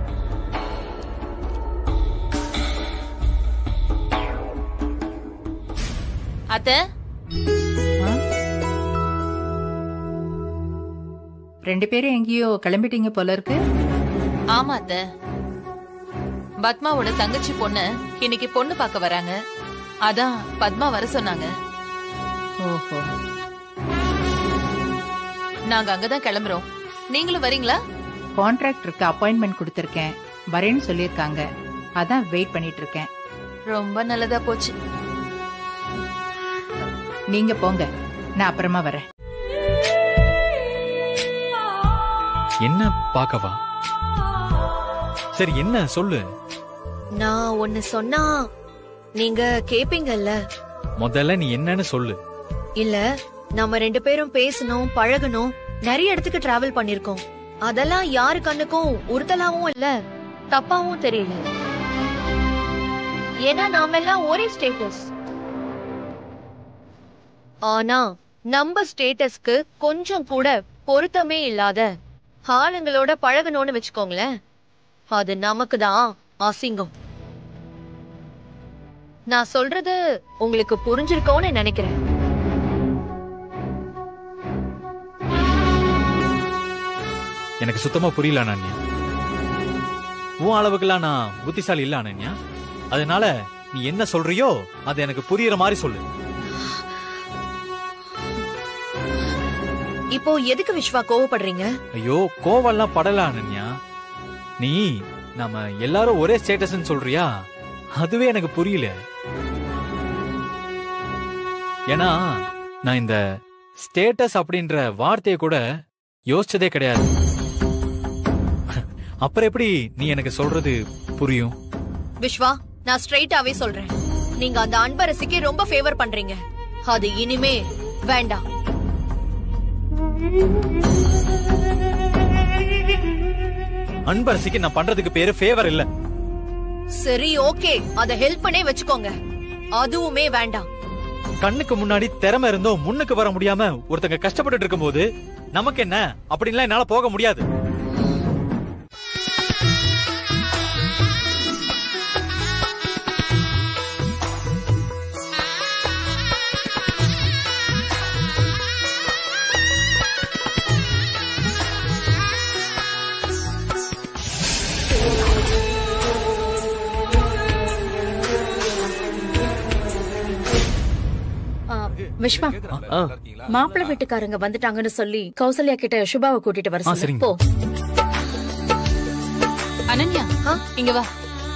அத்த ரெண்டு பேரும் எங்கேயோ கிளம்பிட்டீங்க போல இருக்கு ஆமா அத்த பத்மாவோட தங்கச்சி பொண்ணு இன்னைக்கு பொண்ணு பார்க்க வராங்க அதான் பத்மா வர சொன்னாங்க ஓஹோ நாங்க அங்கதான் கிளம்புறோம் நீங்களும் வரீங்களா கான்ட்ராக்டருக்கு அப்பாயின்மெண்ட் கொடுத்திருக்கேன் வரேன்னு சொல்லியிருக்காங்க அதான் வெயிட் பண்ணிட்டு இருக்கேன் ரொம்ப நல்லதா போச்சு நீங்க போங்க நான் அப்புறமா வரேன் என்ன பார்க்கவா சரி என்ன சொல்லு நான் ஒன்னு சொன்னா நீங்க கேப்பீங்கல்ல முதல்ல நீ என்னன்னு சொல்லு இல்ல நம்ம ரெண்டு பேரும் பேசணும் பழகணும் நிறைய இடத்துக்கு டிராவல் பண்ணிருக்கோம் அதெல்லாம் யாரு கண்ணுக்கும் உறுத்தலாவும் இல்ல தப்பாவும் தெரியல ஏன்னா நாம எல்லாம் ஒரே ஸ்டேட்டஸ் ஆனா நம்ம ஸ்டேட்டஸ்க்கு கொஞ்சம் கூட பொருத்தமே இல்லாத ஆளுங்களோட பழகணும்னு வச்சுக்கோங்களேன் அது நமக்கு தான் அசிங்கம் நான் சொல்றது உங்களுக்கு புரிஞ்சிருக்கோன்னு நினைக்கிறேன் எனக்கு சுத்தமா புரியல அனன்யா உன் அளவுக்குலாம் நான் புத்திசாலி இல்ல அனன்யா அதனால நீ என்ன சொல்றியோ அது எனக்கு புரியுற மாதிரி சொல்லு இப்போ எதுக்கு விஸ்வா கோவப்படுறீங்க ஐயோ கோவம்லாம் படல அனன்யா நீ நம்ம எல்லாரும் ஒரே ஸ்டேட்டஸ்னு சொல்றியா அதுவே எனக்கு புரியல ஏன்னா நான் இந்த ஸ்டேட்டஸ் அப்படின்ற வார்த்தையை கூட யோசிச்சதே கிடையாது அப்புறம் எப்படி நீ எனக்கு சொல்றது புரியும் விஸ்வா நான் ஸ்ட்ரைட்டாவே சொல்றேன் நீங்க அந்த அன்பரசிக்கு ரொம்ப ஃபேவர் பண்றீங்க அது இனிமே வேண்டாம் அன்பரசிக்கு நான் பண்றதுக்கு பேரு ஃபேவர் இல்ல சரி ஓகே அத ஹெல்ப் பண்ணே வச்சுக்கோங்க அதுவுமே வேண்டாம் கண்ணுக்கு முன்னாடி திறமை இருந்தும் முன்னுக்கு வர முடியாம ஒருத்தங்க கஷ்டப்பட்டுட்டு இருக்கும்போது நமக்கு என்ன அப்படின்லாம் என்னால போக முடியாது ஆ, விஷ்வா மாப்பிள்ளை வீட்டுக்காரங்க வந்துட்டாங்கன்னு சொல்லி கௌசல்யா கிட்ட சுபாவை கூட்டிட்டு வர ஆ, சொல்லு சரிங்க. போ அனன்யா இங்க வா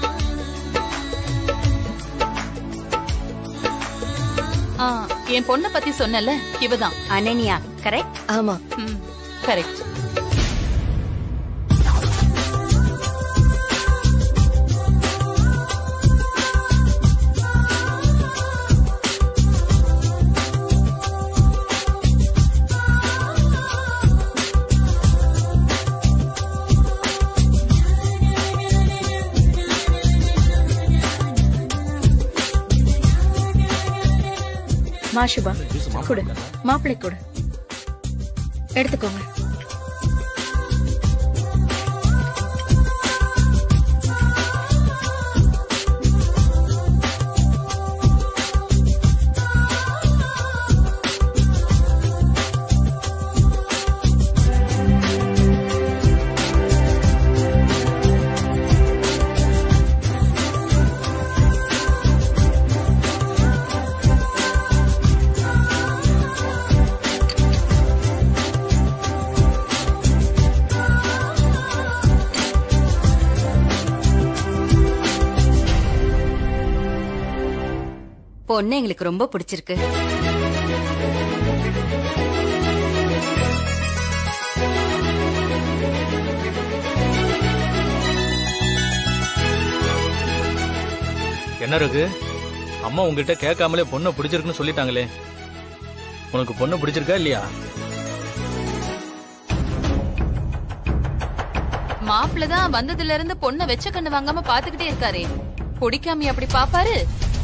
ஆ, என் பொண்ண பத்தி சொன்னல இவதான் அனன்யா கரெக்ட் ஆமா கரெக்ட் மாஷுபா கொடு மாப்பிள்ளை கொடு எடுத்துக்கோங்க பொண்ணு எங்களுக்கு ரொம்ப பிடிச்சிருக்கு என்ன இருக்கு அம்மா உங்ககிட்ட கேட்காமலே பொண்ணை பிடிச்சிருக்குன்னு சொல்லிட்டாங்களே உனக்கு பொண்ணு பிடிச்சிருக்கா இல்லையா மாப்பிள்ள தான் வந்ததுல இருந்து பொண்ணை வெச்ச கண்ணு வாங்காம பாத்துக்கிட்டே இருக்காரே பிடிக்காம அப்படி பாப்பாரு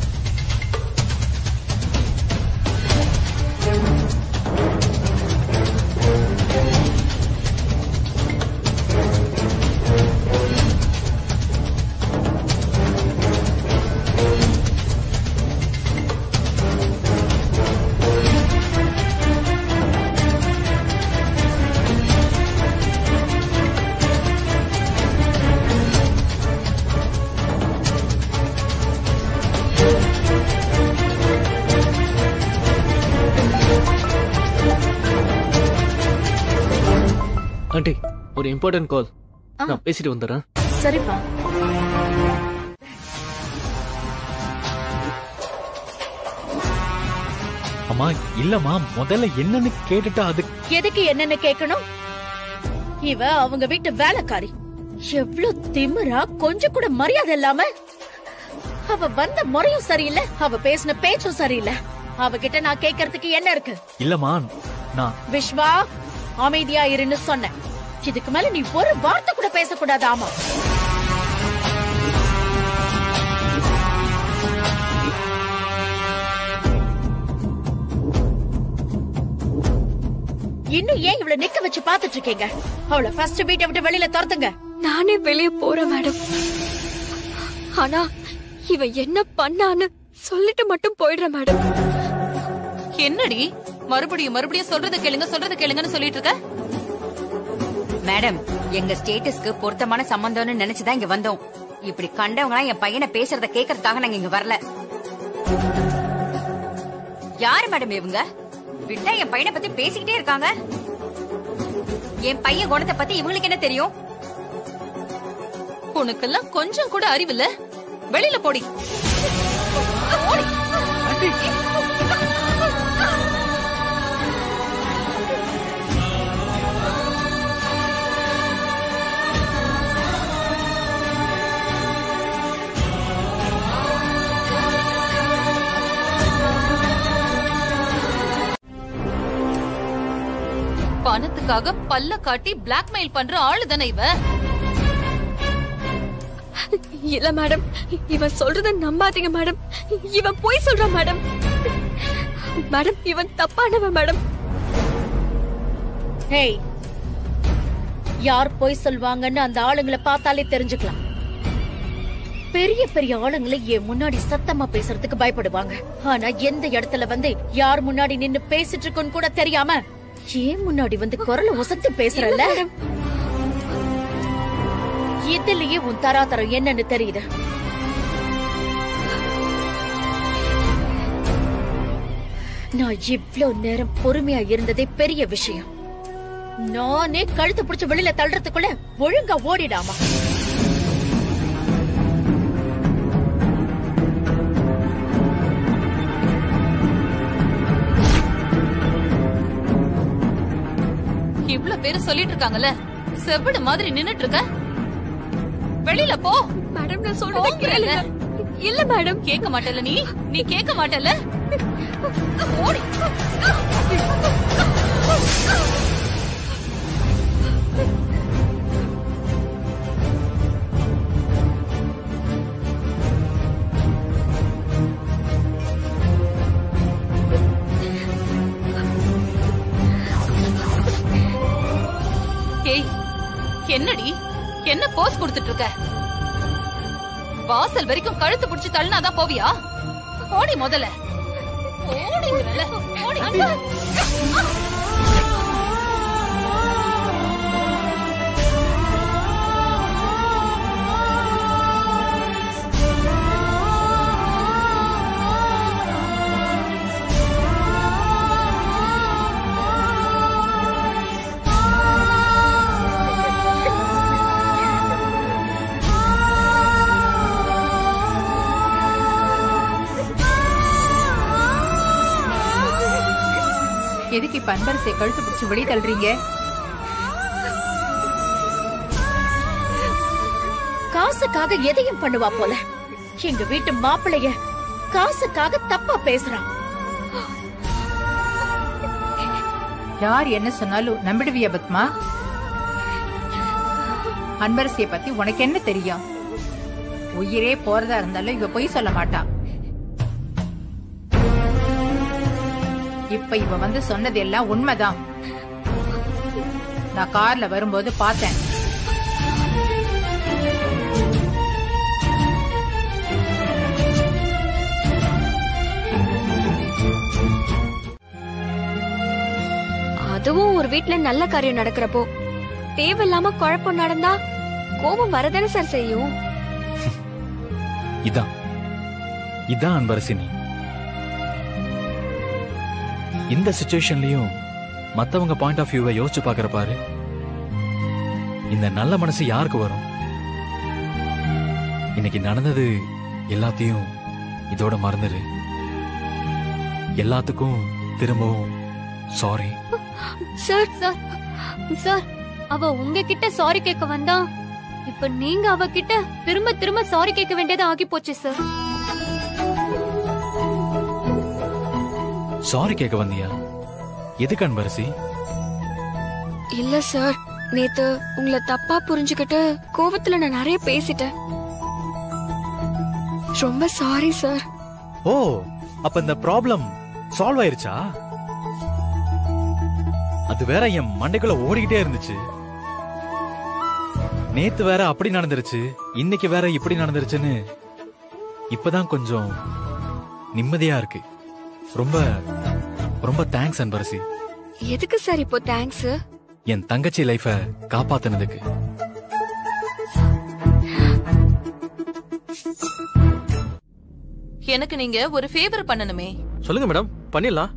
ஆண்டி ஒரு இம்பார்ட்டன்ட் கால் நான் பேசிட்டு வந்துடுறேன் சரிப்பா அம்மா இல்லம்மா முதல்ல என்னன்னு கேட்டுட்டா அது எதுக்கு என்னன்னு கேட்கணும் இவ அவங்க வீட்டு வேலைக்காரி எவ்வளவு திமிரா கொஞ்சம் கூட மரியாதை இல்லாம அவ வந்த முறையும் சரியில்லை அவ பேசின பேச்சும் சரியில்லை அவகிட்ட நான் கேட்கறதுக்கு என்ன இருக்கு இல்லம்மா நான் விஸ்வா அமைதியா இருன்னு சொன்னேன் இதுக்கு மேல நீ ஒரு வார்த்தை கூட பேசக்கூடாது ஆமா இன்னும் ஏன் இவ்வளவு நிக்க வச்சு பாத்துட்டு இருக்கீங்க அவளை ஃபர்ஸ்ட் வீட்டை விட்டு வெளியில துரத்துங்க நானே வெளியே போறேன் மேடம் ஆனா இவன் என்ன பண்ணான்னு சொல்லிட்டு மட்டும் போயிடுறேன் மேடம் என்னடி மறுபடியும் மறுபடியும் சொல்றது கேளுங்க சொல்றது கேளுங்கன்னு சொல்லிட்டு இருக்க மேடம் எங்க ஸ்டேட்டஸ்க்கு பொருத்தமான சம்பந்தம்னு நினைச்சுதான் இங்க வந்தோம் இப்படி கண்டவங்க என் பையனை பேசுறத கேக்குறதுக்காக நாங்க இங்க வரல யாரு மேடம் இவங்க விட்டா என் பையனை பத்தி பேசிக்கிட்டே இருக்காங்க என் பையன் குணத்தை பத்தி இவங்களுக்கு என்ன தெரியும் உனக்கெல்லாம் கொஞ்சம் கூட அறிவில்ல வெளியில போடி போடி. பணத்துக்காக பல்ல காட்டி பிளாக்மெயில் பண்ற ஆளு தானே இவ இல்ல மேடம் இவன் சொல்றத நம்பாதீங்க மேடம் இவன் போய் சொல்றான் மேடம் மேடம் இவன் தப்பானவன் மேடம் ஹேய் யார் போய் சொல்வாங்கன்னு அந்த ஆளுங்களை பார்த்தாலே தெரிஞ்சுக்கலாம் பெரிய பெரிய ஆளுங்களை என் முன்னாடி சத்தமா பேசுறதுக்கு பயப்படுவாங்க ஆனா எந்த இடத்துல வந்து யார் முன்னாடி நின்னு பேசிட்டு இருக்கோன்னு கூட தெரியாம ஏன் முன்னாடி வந்து குரலை உசத்து பேசுறல்ல இதுலயே உன் தராதரம் என்னன்னு தெரியுது நான் இவ்ளோ நேரம் பொறுமையா இருந்ததே பெரிய விஷயம் நானே கழுத்து பிடிச்சு வெளியில தள்ளுறதுக்குள்ள ஒழுங்கா ஓடிடாமா இவ்ளோ பேரு சொல்லிட்டு இருக்காங்கல்ல செவிடு மாதிரி நின்னுட்டு இருக்க வெளியில போ மேடம் நான் சொல்றத கேளுங்க இல்ல மேடம் கேட்க மாட்டல நீ நீ கேட்க மாட்டல ஓடி கொடுத்துட்டு இருக்க வாசல் வரைக்கும் கழுத்து புடிச்சு தள்ளினாதான் போவியா ஓடி முதல்ல ஓடிங்கறல ஓடி எதுக்கு இப்ப அன்பரசை கழுத்து பிடிச்சு வெளியே தள்ளுறீங்க காசுக்காக எதையும் பண்ணுவா போல எங்க வீட்டு மாப்பிளைய காசுக்காக தப்பா பேசுறான் யார் என்ன சொன்னாலும் நம்பிடுவியா பத்மா அன்பரசிய பத்தி உனக்கு என்ன தெரியும் உயிரே போறதா இருந்தாலும் இவ பொய் சொல்ல மாட்டா இப்ப இவ வந்து சொன்னது எல்லாம் உண்மைதான் நான் கார்ல வரும்போது பார்த்தேன் அதுவும் ஒரு வீட்ல நல்ல காரியம் நடக்கிறப்போ தேவையில்லாம குழப்பம் நடந்தா கோபம் வரதானே சார் செய்யும் இதான் இதான் அன்பரசினி இந்த சுச்சுவேஷன்லயும் மத்தவங்க பாயிண்ட் ஆஃப் வியூவை யோசிச்சு பாக்குற பாரு இந்த நல்ல மனசு யாருக்கு வரும் இன்னைக்கு நடந்தது எல்லாத்தையும் இதோட மறந்துரு எல்லாத்துக்கும் திரும்பவும் சாரி சார் சார் சார் அவ உங்ககிட்ட சாரி கேட்க வந்தா இப்ப நீங்க அவ கிட்ட திரும்ப திரும்ப சாரி கேட்க வேண்டியது ஆகி போச்சு சார் சாரி கேட்க வந்தியா எதுக்கு அன்பரசி இல்ல சார் நேத்து உங்களை தப்பா புரிஞ்சுக்கிட்டு கோவத்துல நான் நிறைய பேசிட்டேன் ரொம்ப சாரி சார் ஓ அப்ப இந்த ப்ராப்ளம் சால்வ் ஆயிருச்சா அது வேற என் மண்டைக்குள்ள ஓடிக்கிட்டே இருந்துச்சு நேத்து வேற அப்படி நடந்துருச்சு இன்னைக்கு வேற இப்படி நடந்துருச்சுன்னு இப்பதான் கொஞ்சம் நிம்மதியா இருக்கு ரொம்ப ரொம்ப தேங்க்ஸ் அன்பரசி எதுக்கு சார் இப்போ தேங்க்ஸ் என் தங்கச்சி லைஃப காப்பாத்துனதுக்கு எனக்கு நீங்க ஒரு ஃபேவர் பண்ணணுமே சொல்லுங்க மேடம் பண்ணிடலாம்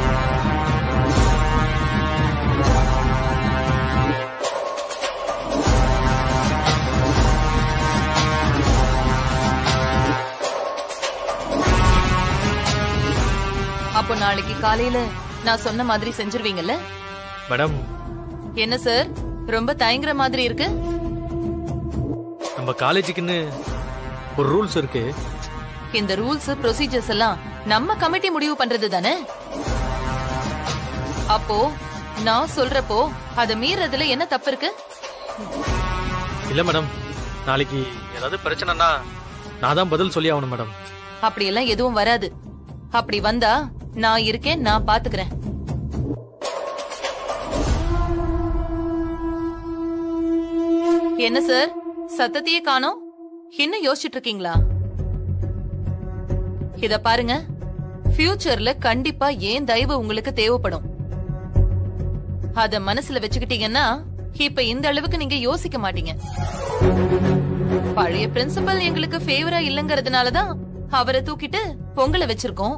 அப்போ நாளைக்கு காலையில நான் சொன்ன மாதிரி செஞ்சிருவீங்கல்ல மேடம் என்ன சார் ரொம்ப தயங்குற மாதிரி இருக்கு நம்ம காலேஜுக்குன்னு ஒரு ரூல்ஸ் இருக்கு இந்த ரூல்ஸ் ப்ரொசீஜர்ஸ் எல்லாம் நம்ம கமிட்டி முடிவு பண்றது தானே அப்போ நான் சொல்றப்போ அத மீறதுல என்ன தப்பு இருக்கு இல்ல மேடம் நாளைக்கு ஏதாவது பிரச்சனைனா நான் தான் பதில் சொல்லி ஆகணும் மேடம் அப்படியெல்லாம் எதுவும் வராது அப்படி வந்தா நான் இருக்கேன் நான் பாத்துக்கிறேன் என்ன சார் சத்தத்தையே காணோம் இன்னும் யோசிச்சுட்டு இருக்கீங்களா இத பாருங்க ஃபியூச்சர்ல கண்டிப்பா ஏன் தயவு உங்களுக்கு தேவைப்படும் அத மனசுல வச்சுக்கிட்டீங்கன்னா இப்ப இந்த அளவுக்கு நீங்க யோசிக்க மாட்டீங்க பழைய பிரின்சிபல் எங்களுக்கு ஃபேவரா இல்லங்கறதுனாலதான் அவரை தூக்கிட்டு பொங்கலை வச்சிருக்கோம்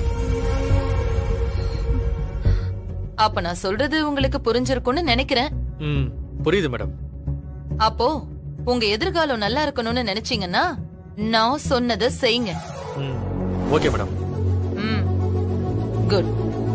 அப்ப நான் சொல்றது உங்களுக்கு புரிஞ்சிருக்கும்னு நினைக்கிறேன் ம் புரியுது மேடம் அப்போ உங்க எதிர்காலம் நல்லா இருக்கணும்னு நினைச்சீங்கன்னா நான் சொன்னதை செய்யுங்க ம் ஓகே மேடம் ம் குட்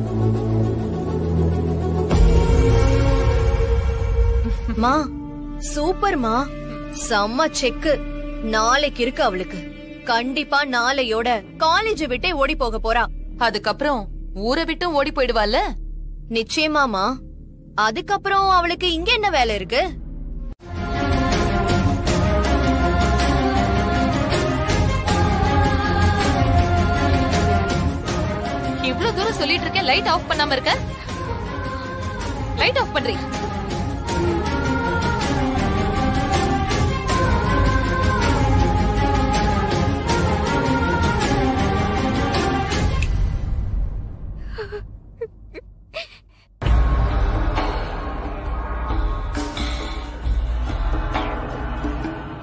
மா சூப்பர்மா செம்ம செக்கு நாளைக்கு இருக்கு அவளுக்கு கண்டிப்பா நாளையோட காலேஜ் விட்டே ஓடி போக போறா அதுக்கப்புறம் ஊரை விட்டும் ஓடி போயிடுவாள்ல நிச்சயமாமா அதுக்கப்புறம் அவளுக்கு இங்க என்ன வேலை இருக்கு இவ்ளோ தூரம் சொல்லிட்டு இருக்கேன் லைட் ஆஃப் பண்ணாம இருக்க லைட் ஆஃப் பண்றீ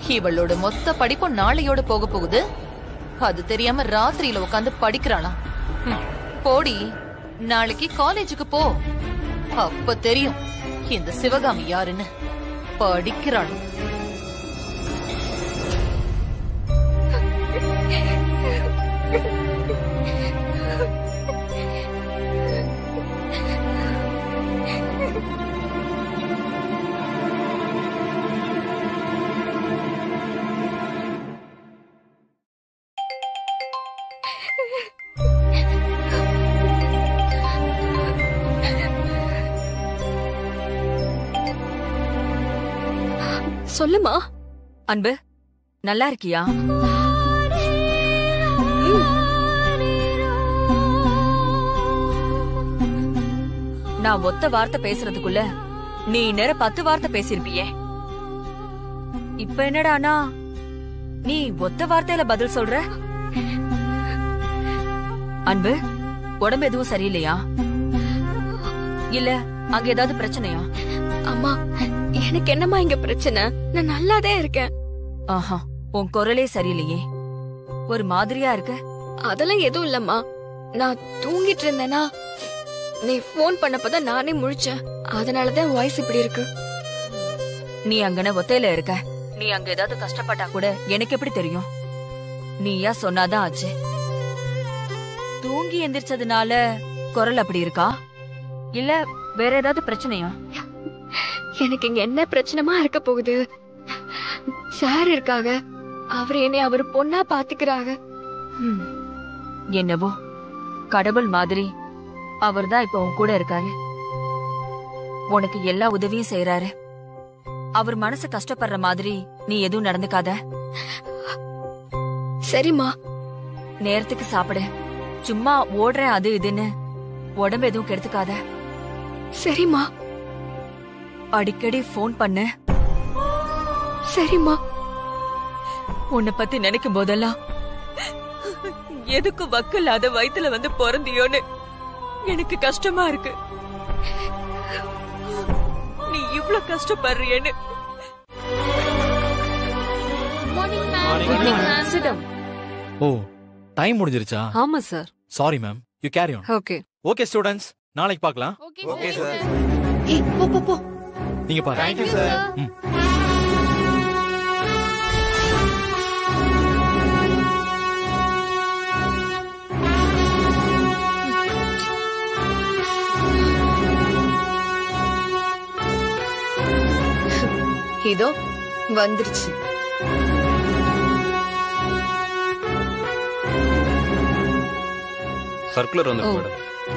இவளோட மொத்த படிப்பும் நாளையோட போக போகுது அது தெரியாம ராத்திரியில உட்காந்து படிக்கிறாளாம் ஹம், போடி நாளைக்கு காலேஜுக்கு போ அப்ப தெரியும் இந்த சிவகாமி யாருன்னு படிக்கிறாள் சொல்லுமா அன்பு நல்லா இருக்கியா நான் ஒத்த வார்த்தை பேசுறதுக்குள்ள நீ நேரம் பத்து வார்த்தை பேசிருப்பியே இப்ப என்னடானா நீ ஒத்த வார்த்தையில பதில் சொல்ற அன்பு உடம்பு எதுவும் சரியில்லையா இல்ல அங்க ஏதாவது பிரச்சனையா அம்மா எனக்கு என்னம்மா இங்க பிரச்சனை நான் நல்லாதான் இருக்கேன் ஆஹா உன் குரலே சரியில்லையே ஒரு மாதிரியா இருக்க அதெல்லாம் எதுவும் இல்லம்மா நான் தூங்கிட்டு இருந்தேனா நீ ஃபோன் பண்ணப்பதான் நானே முழிச்சேன் அதனாலதான் வாய்ஸ் இப்படி இருக்கு நீ அங்கன ஒத்தையில இருக்க நீ அங்க ஏதாவது கஷ்டப்பட்டா கூட எனக்கு எப்படி தெரியும் நீயா சொன்னாதான் ஆச்சு தூங்கி எந்திரிச்சதுனால குரல் அப்படி இருக்கா இல்ல வேற ஏதாவது பிரச்சனையா எனக்கு இங்க என்ன பிரச்சனைமா இருக்க போகுது சார் இருக்காக அவர் என்னை அவர் பொண்ணா பாத்துக்கிறாங்க ஹம். என்னவோ கடவுள் மாதிரி அவர்தான் இப்ப உன் கூட இருக்காரு உனக்கு எல்லா உதவியும் செய்யறாரு அவர் மனசு கஷ்டப்படுற மாதிரி நீ எதுவும் நடந்துக்காத சரிம்மா நேரத்துக்கு சாப்பிடு சும்மா ஓடுறேன் அது இதுன்னு உடம்பு எதுவும் கெடுத்துக்காத சரிம்மா அடிக்கடி ஃபோன் பண்ணு சரிம்மா உன்னை பத்தி நினைக்கும் போதெல்லாம் எதுக்கு வக்கில்லாத வயித்துல வந்து பிறந்தியோன்னு எனக்கு கஷ்டமா இருக்கு நீ இவ்ளோ கஷ்டப்படுறியேன்னு ஓ டைம் முடிஞ்சிருச்சா ஆமா sir sorry ma'am you carry on okay okay students நாளைக்கு பார்க்கலாம் ஓகே சார் ஏய் போ போ போ நீங்க பாருங்க Thank you, sir. ம். இதோ வந்துருச்சு சர்க்குலர் வந்து மேடம்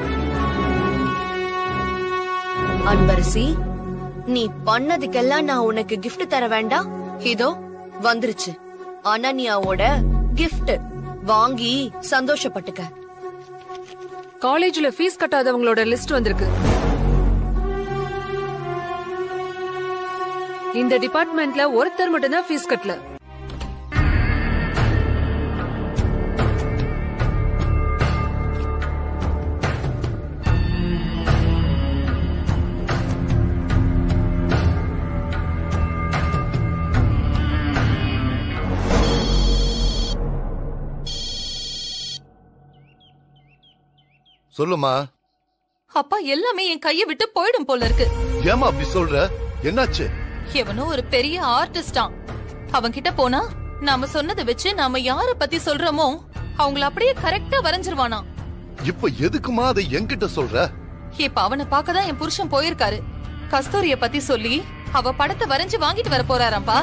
அன்பரசி நீ பண்ணதுக்கெல்லாம் நான் உனக்கு gift தர வேண்டாம் இதோ வந்துருச்சு அனன்யாவோட gift வாங்கி சந்தோஷப்பட்டுக்க காலேஜ்ல ஃபீஸ் கட்டாதவங்களோட லிஸ்ட் வந்திருக்கு இந்த டிபார்ட்மெண்ட்ல ஒருத்தர் மட்டும்தான் ஃபீஸ் கட்டல சொல்லுமா அப்பா எல்லாமே என் கையை விட்டு போயிடும் போல இருக்கு ஏமா அப்படி சொல்ற என்னாச்சு எவனோ ஒரு பெரிய ஆர்டிஸ்டான் அவன் கிட்ட போனா நாம சொன்னதை வச்சு நாம யார பத்தி சொல்றோமோ அவங்கள அப்படியே கரெக்டா வரைஞ்சிருவானா இப்ப எதுக்குமா அதை என்கிட்ட சொல்ற இப்ப அவனை பார்க்க தான் என் புருஷன் போயிருக்காரு கஸ்தூரிய பத்தி சொல்லி அவ படத்தை வரைஞ்சு வாங்கிட்டு வர போறாராம்பா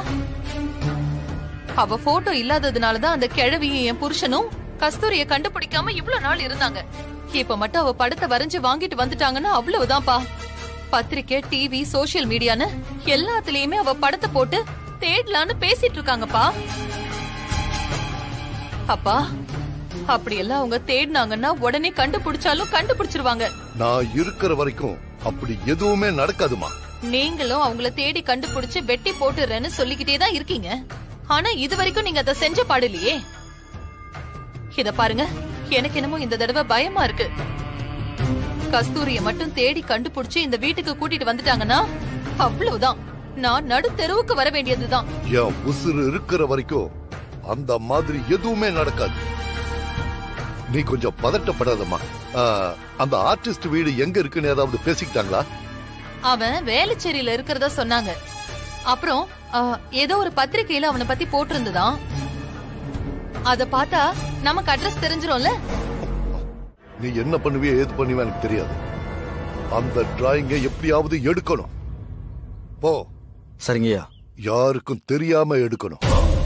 அவ போட்டோ இல்லாததுனாலதான் அந்த கிழவியும் என் புருஷனும் கஸ்தூரிய கண்டுபிடிக்காம இவ்வளவு நாள் இருந்தாங்க இப்ப மட்டும் அவ படத்தை வரைஞ்சு வாங்கிட்டு வந்துட்டாங்கன்னா அவ்வளவுதான்ப்பா பத்திரிக்கை டிவி சோசியல் மீடியான்னு எல்லாத்துலயுமே அவ படத்தை போட்டு தேடலான்னு பேசிட்டு இருக்காங்கப்பா அப்பா அப்படியெல்லாம் அவங்க தேடினாங்கன்னா உடனே கண்டுபிடிச்சாலும் கண்டுபிடிச்சிருவாங்க நான் இருக்கிற வரைக்கும் அப்படி எதுவுமே நடக்காதுமா நீங்களும் அவங்கள தேடி கண்டுபிடிச்சு வெட்டி போட்டுறேன்னு சொல்லிக்கிட்டே தான் இருக்கீங்க ஆனா இது வரைக்கும் நீங்க அதை செஞ்ச பாடலையே இத பாருங்க எனக்கு என்னமோ இந்த தடவை பயமா இருக்கு கஸ்தூரிய மட்டும் தேடி கண்டுபிடிச்சு இந்த வீட்டுக்கு கூட்டிட்டு வந்துட்டாங்கன்னா அவ்வளவுதான் நான் நடு தெருவுக்கு வர வேண்டியதுதான் என் உசுறு இருக்கிற வரைக்கும் அந்த மாதிரி எதுவுமே நடக்காது நீ கொஞ்சம் பதட்டப்படாதம்மா ஆ, அந்த ஆர்டிஸ்ட் வீடு எங்க இருக்குன்னு ஏதாவது பேசிக்கிட்டாங்களா அவன் வேலைச்சேரியில இருக்கிறதா சொன்னாங்க அப்புறம் ஆ, ஏதோ ஒரு பத்திரிக்கையில அவனை பத்தி போட்டிருந்ததாம் அத பார்த்தா நமக்கு அட்ரஸ் தெரிஞ்சிரும்ல நீ என்ன பண்ணுவியோ ஏது பண்ணுவியோ எனக்கு தெரியாது அந்த டிராயிங்கை எப்படியாவது எடுக்கணும் போ சரிங்கய்யா யாருக்கும் தெரியாம எடுக்கணும்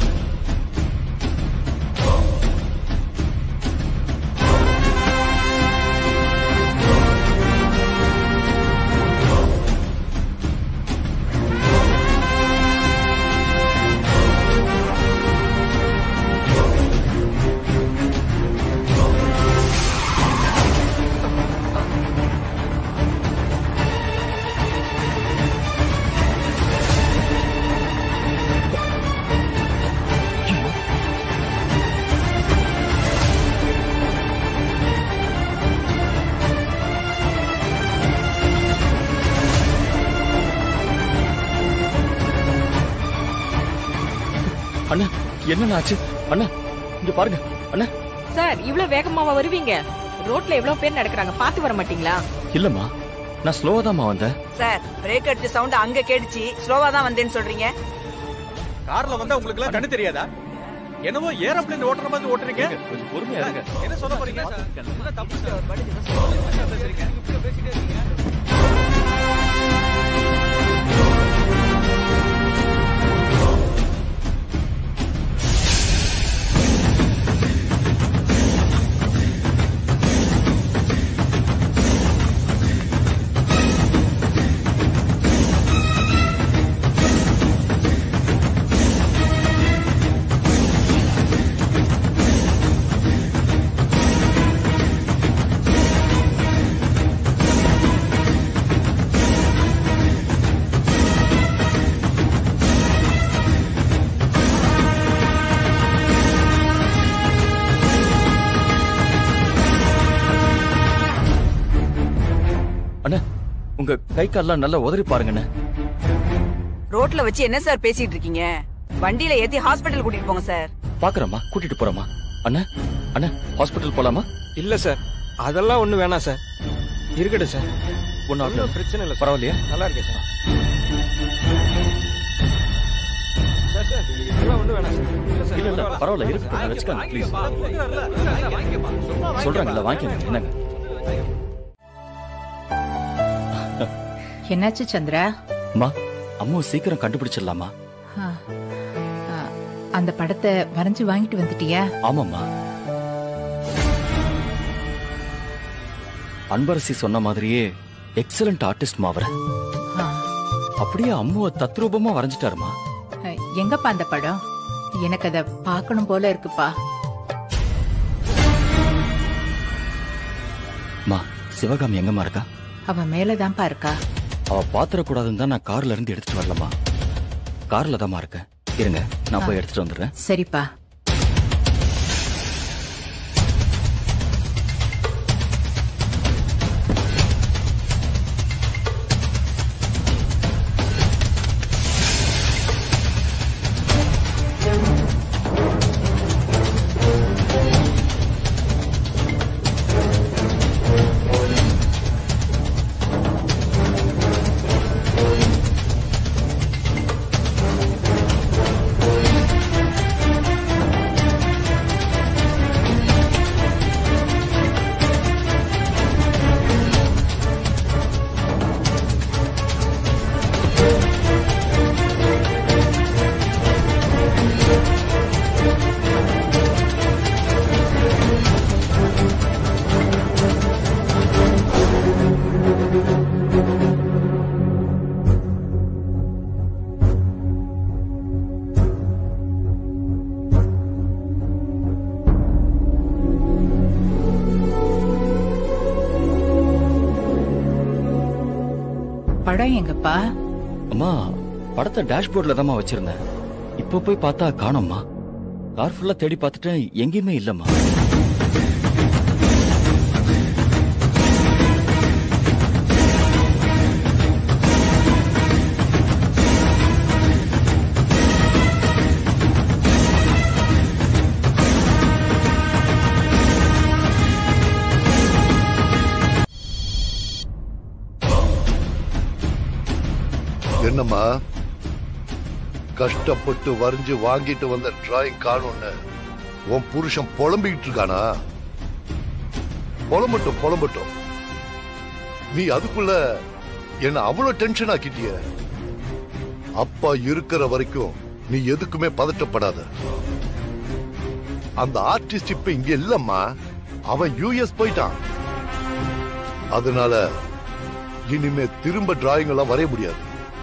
அண்ணா என்ன ஆச்சு அண்ணா இங்க பாருங்க அண்ணா சார் இவ்வளவு வேகமாவா வருவீங்க ரோட்ல எவ்வளவு பேர் நடக்கிறாங்க பாத்து வர மாட்டீங்களா இல்லம்மா நான் ஸ்லோவா தான்மா வந்தேன் சார் பிரேக் அடிச்ச சவுண்ட் அங்க கேட்டுச்சு ஸ்லோவா தான் வந்தேன்னு சொல்றீங்க கார்ல வந்தா உங்களுக்கு எல்லாம் கண்ணு தெரியாதா என்னவோ ஏரோப்ளேன் ஓட்டுற மாதிரி ஓட்டுறீங்க கொஞ்சம் பொறுமையா இருங்க என்ன சொல்ல போறீங்க என்ன தப்பு பேசுறீங்க இப்படி பேசிட்டே இருக்கீங்க அண்ணா உங்க கை கால்லாம் நல்லா உதறி பாருங்கண்ணே ரோட்ல வச்சு என்ன சார் பேசிட்டு இருக்கீங்க வண்டியில ஏத்தி ஹாஸ்பிடல் கூட்டிட்டு போங்க சார் பாக்குறேம்மா கூட்டிட்டு போறேம்மா அண்ணா அண்ணா ஹாஸ்பிட்டல் போலாமா இல்ல சார் அதெல்லாம் ஒண்ணு வேணாம் சார் இருக்கட்டும் சார் ஒன்னும் ஒன்றும் பிரச்சனை இல்லை பரவாயில்லையா நல்லா இருக்கேன் சார் சார் சார் இதெல்லாம் ஒண்ணு வேணாம் சார் இல்ல சார் இல்ல இல்ல பரவாயில்ல இருக்கட்டும் வச்சுக்கோங்க ப்ளீஸ் சொல்றாங்கல்ல வாங்கிக்கோங்க என்னங்க என்னாச்சு சந்திரா அம்மா அம்மா சீக்கிரம் கண்டுபிடிச்சிடலாமா ஆ, ஆ, அந்த படத்தை வரைஞ்சு வாங்கிட்டு வந்துட்டியா ஆமாம்மா அன்பரசி சொன்ன மாதிரியே எக்ஸலண்ட் ஆர்டிஸ்ட் மாவர ஆ, அப்படியே அம்முவ தத்ரூபமா வரைஞ்சிட்டாருமா எங்கப்பா அந்த படம் எனக்கு அத பார்க்கணும் போல இருக்குப்பா மா சிவகாமி எங்கம்மா இருக்கா அவ மேலதான்ப்பா இருக்கா அவ பாத்திரக்கூடாதுன்னு தான் நான் கார்ல இருந்து எடுத்துட்டு வரலம்மா கார்ல தாம்மா இருக்கேன் இருங்க நான் போய் எடுத்துட்டு வந்துடுறேன் சரிப்பா படம் எங்கப்பா அம்மா படத்தை டேஷ்போர்ட்ல தாம்மா வச்சிருந்தேன் இப்போ போய் பார்த்தா காணோம்மா கார் ஃபுல்லா தேடி பார்த்துட்டேன் எங்கேயுமே இல்லம்மா என்னம்மா கஷ்டப்பட்டு வரைஞ்சு வாங்கிட்டு வந்த டிராயிங் காணும்னு உன் புருஷன் புலம்பிக்கிட்டு இருக்கானா புலம்பட்டும் புலம்பட்டும் நீ அதுக்குள்ள என்ன அவ்வளவு டென்ஷன் ஆக்கிட்டிய அப்பா இருக்கிற வரைக்கும் நீ எதுக்குமே பதட்டப்படாத அந்த ஆர்டிஸ்ட் இப்ப இங்க இல்லம்மா அவன் யூஎஸ் போயிட்டான் அதனால இனிமே திரும்ப டிராயிங் எல்லாம் வரைய முடியாது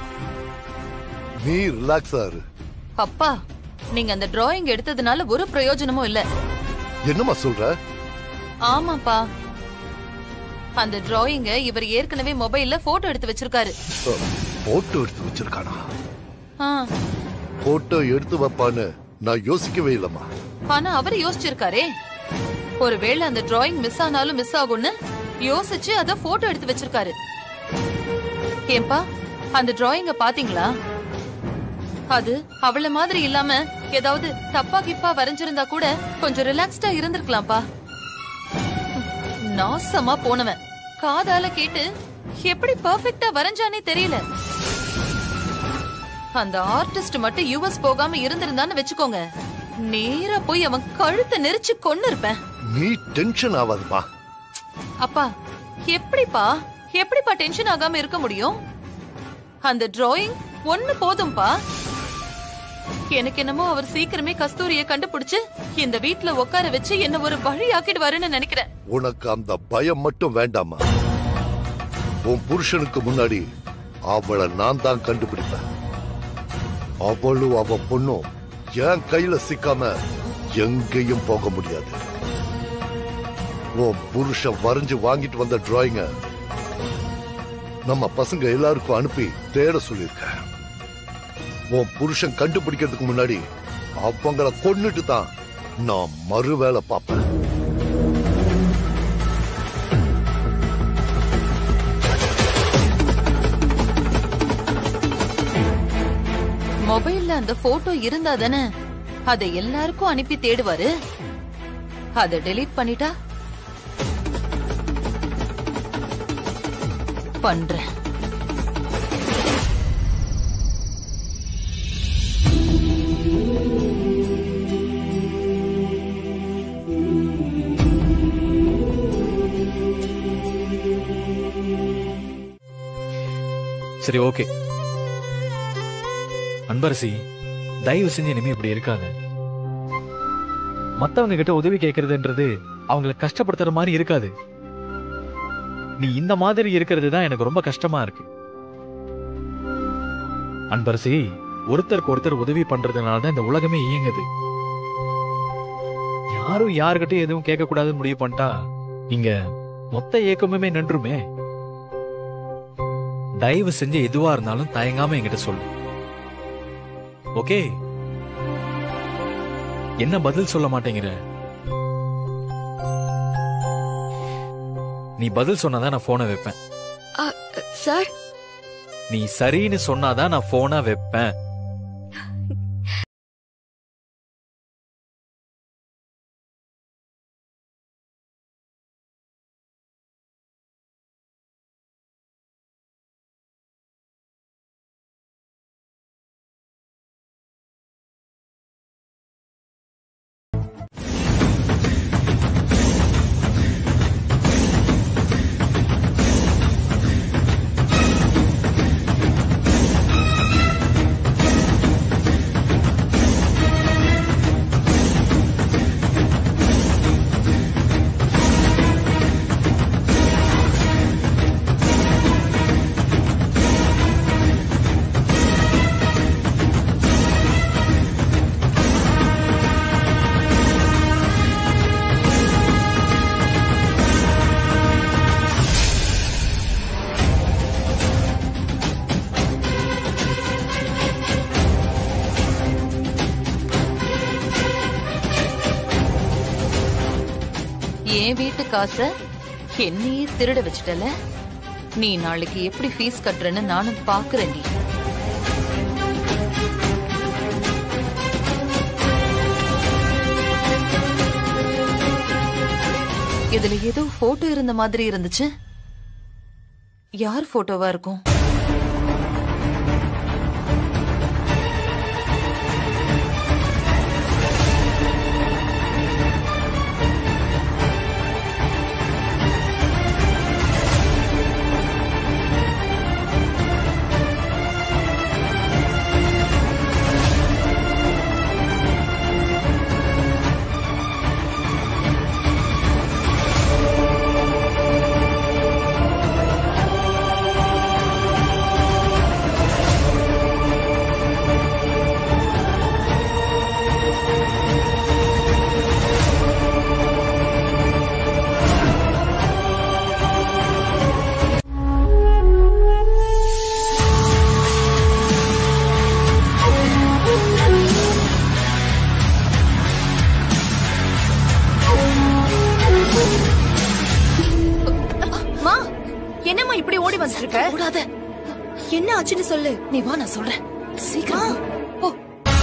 நீ ரிலாக்ஸா இரு அப்பா நீங்க அந்த டிராயிங் எடுத்ததுனால ஒரு பிரயோஜனமும் இல்ல என்னம்மா சொல்ற ஆமாப்பா அந்த டிராயிங்க இவர் ஏற்கனவே மொபைல்ல போட்டோ எடுத்து வச்சிருக்காரு போட்டோ எடுத்து வச்சிருக்கானா ஆ, போட்டோ எடுத்து வைப்பான்னு நான் யோசிக்கவே இல்லம்மா ஆனா அவர் யோசிச்சிருக்காரே ஒருவேளை அந்த டிராயிங் மிஸ் ஆனாலும் மிஸ் ஆகும்னு யோசிச்சு அத போட்டோ எடுத்து வச்சிருக்காரு ஏன்பா அந்த டிராயிங்க பாத்தீங்களா அது அவள மாதிரி இல்லாம ஏதாவது தப்பா கிப்பா வரைஞ்சிருந்தா கூட கொஞ்சம் ரிலாக்ஸ்டா இருந்திருக்கலாம்ப்பா நாசமா போனவன் காதால கேட்டு எப்படி பெர்ஃபெக்ட்டா வரைஞ்சானே தெரியல அந்த ஆர்டிஸ்ட் மட்டும் யுஎஸ் போகாம இருந்திருந்தான்னு வெச்சுக்கோங்க நேரா போய் அவன் கழுத்தை நெரிச்சு கொன்னு இருப்பேன் நீ டென்ஷன் ஆகாதுமா அப்பா எப்படிப்பா எப்படிப்பா டென்ஷன் ஆகாம இருக்க முடியும் அந்த டிராயிங் ஒண்ணு போதும்பா எனக்கு என்னமோ அவர் சீக்கிரமே கஸ்தூரிய கண்டுபிடிச்சு இந்த வீட்ல உட்கார வச்சு என்ன ஒரு வழி ஆக்கிடுவாருன்னு நினைக்கிறேன் உனக்கு அந்த பயம் மட்டும் வேண்டாமா உன் புருஷனுக்கு முன்னாடி அவளை நான் தான் கண்டுபிடிப்பேன் அவளும் அவ பொண்ணும் என் கையில சிக்காம எங்கேயும் போக முடியாது உன் புருஷன் வரைஞ்சு வாங்கிட்டு வந்த டிராயிங்க நம்ம பசங்க எல்லாருக்கும் அனுப்பி தேட சொல்லியிருக்கேன் உன் புருஷன் கண்டுபிடிக்கிறதுக்கு முன்னாடி அவங்கள கொன்னுட்டு தான் நான் மறு வேலை பார்ப்பேன் மொபைல்ல அந்த போட்டோ இருந்தா தானே அதை எல்லாருக்கும் அனுப்பி தேடுவாரு அதை டெலீட் பண்ணிட்டா பண்றேன் சரி ஓகே அன்பரசி தயவு செஞ்சு இனிமே இப்படி இருக்காங்க மத்தவங்க கிட்ட உதவி கேட்கறதுன்றது அவங்கள கஷ்டப்படுத்துற மாதிரி இருக்காது நீ இந்த மாதிரி இருக்கிறது தான் எனக்கு ரொம்ப கஷ்டமா இருக்கு அன்பரசி ஒருத்தருக்கு ஒருத்தர் உதவி பண்றதுனால தான் இந்த உலகமே இயங்குது யாரும் யாருக்கிட்டையும் எதுவும் கேட்க கூடாதுன்னு முடிவு பண்ணிட்டா இங்க மொத்த இயக்கமுமே நின்றுமே தயவு செஞ்சு எதுவா இருந்தாலும் தயங்காம என்கிட்ட சொல்லு ஓகே என்ன பதில் சொல்ல மாட்டேங்கிற நீ பதில் சொன்னாதான் நான் போனை வைப்பேன் ஆ, சார் நீ சரின்னு சொன்னாதான் நான் போனை வைப்பேன் என் வீட்டு காசை என்னையே திருட வச்சுட்டல நீ நாளைக்கு எப்படி ஃபீஸ் கட்டுறன்னு நானும் பாக்குறேன்டி இதுல ஏதோ போட்டோ இருந்த மாதிரி இருந்துச்சு யார் போட்டோவா இருக்கும் யோசிச்சுட்டு இருக்க கூடாத என்ன ஆச்சுன்னு சொல்லு நீ வா நான் சொல்றேன் சீக்கிரம் போ.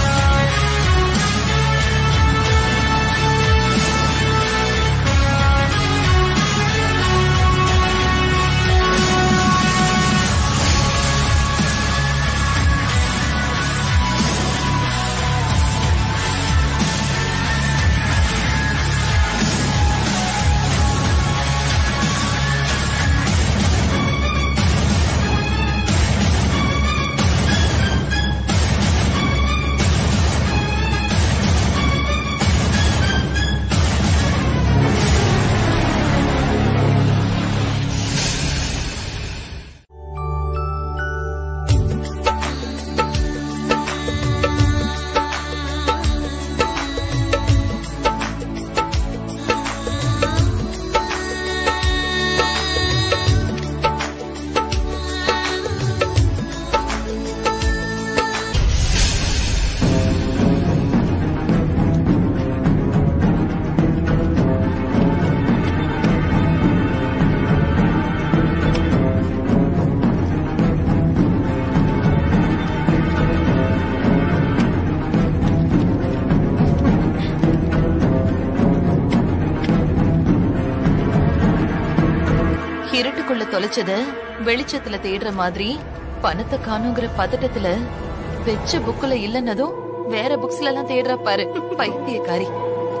இருட்டுக்குள்ள தொலைச்சத வெளிச்சத்துல தேடுற மாதிரி பணத்தை காணுங்கிற பதட்டத்துல வெச்ச புக்ல இல்லன்னதும் வேற புக்ஸ்ல எல்லாம் தேடுற பாரு பைத்தியக்காரி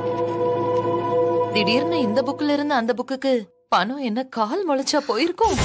திடீர்னு இந்த புக்ல இருந்து அந்த புக்குக்கு பணம் என்ன கால் முளைச்சா போயிருக்கும்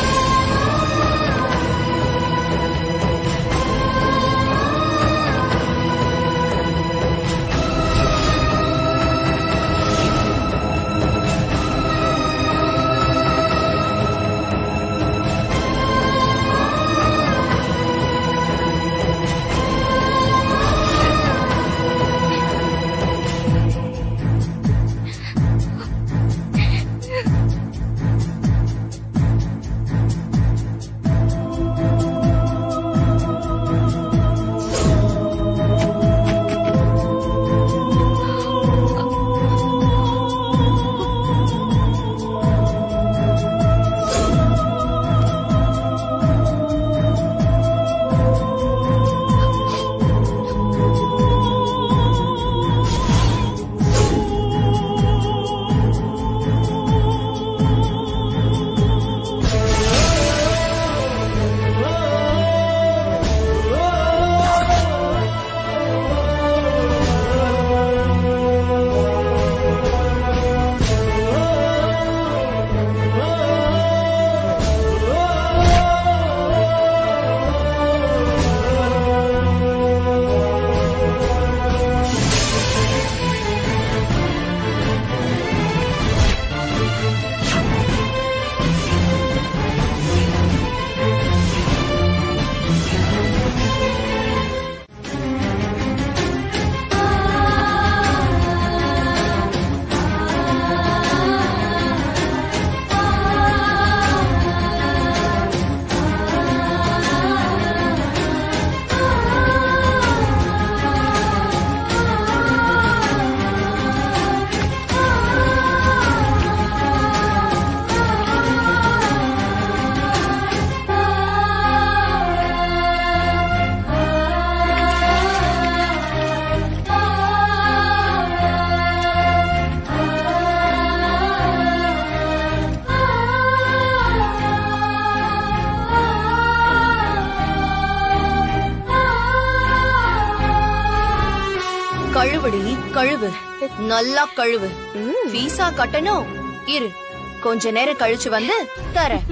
கழுவுடி கழுவு நல்லா கழுவு ஃபீஸா கட்டணும் இரு கொஞ்ச நேரம் கழிச்சு வந்து தரேன்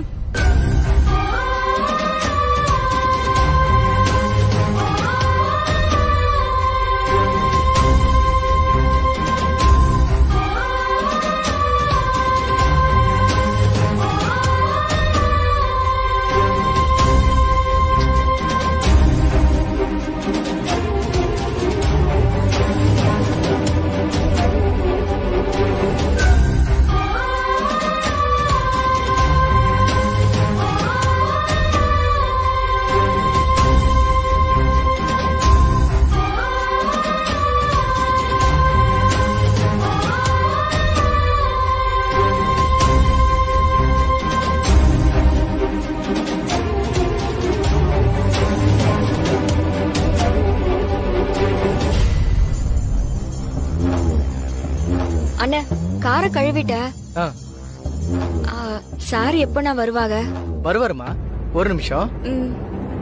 அண்ணா காரை கழுவிட்ட ஆ. ஆ, சார் எப்ப நான் வருவாங்க வருவாருமா ஒரு நிமிஷம் ம்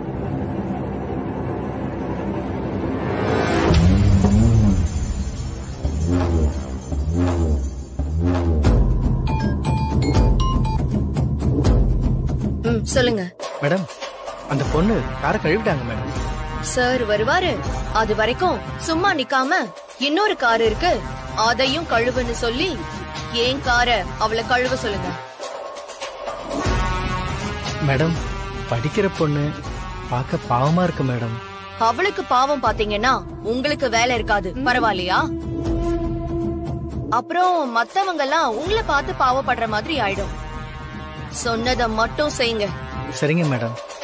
ம் சொல்லுங்க மேடம் அந்த பொண்ணு காரை கழுவிட்டாங்க மேடம் சார் வருவாரு அது வரைக்கும் சும்மா நிக்காம இன்னொரு கார் இருக்கு அதையும் கழுவுன்னு சொல்லி ஏன் கார அவளை கழுவ சொல்லுங்க மேடம் படிக்கிற பொண்ணு பார்க்க பாவமா இருக்கு மேடம் அவளுக்கு பாவம் பாத்தீங்கன்னா உங்களுக்கு வேலை இருக்காது பரவாயில்லையா அப்புறம் மத்தவங்க எல்லாம் உங்களை பார்த்து பாவப்படுற மாதிரி ஆயிடும் சொன்னதை மட்டும் செய்யுங்க சரிங்க மேடம்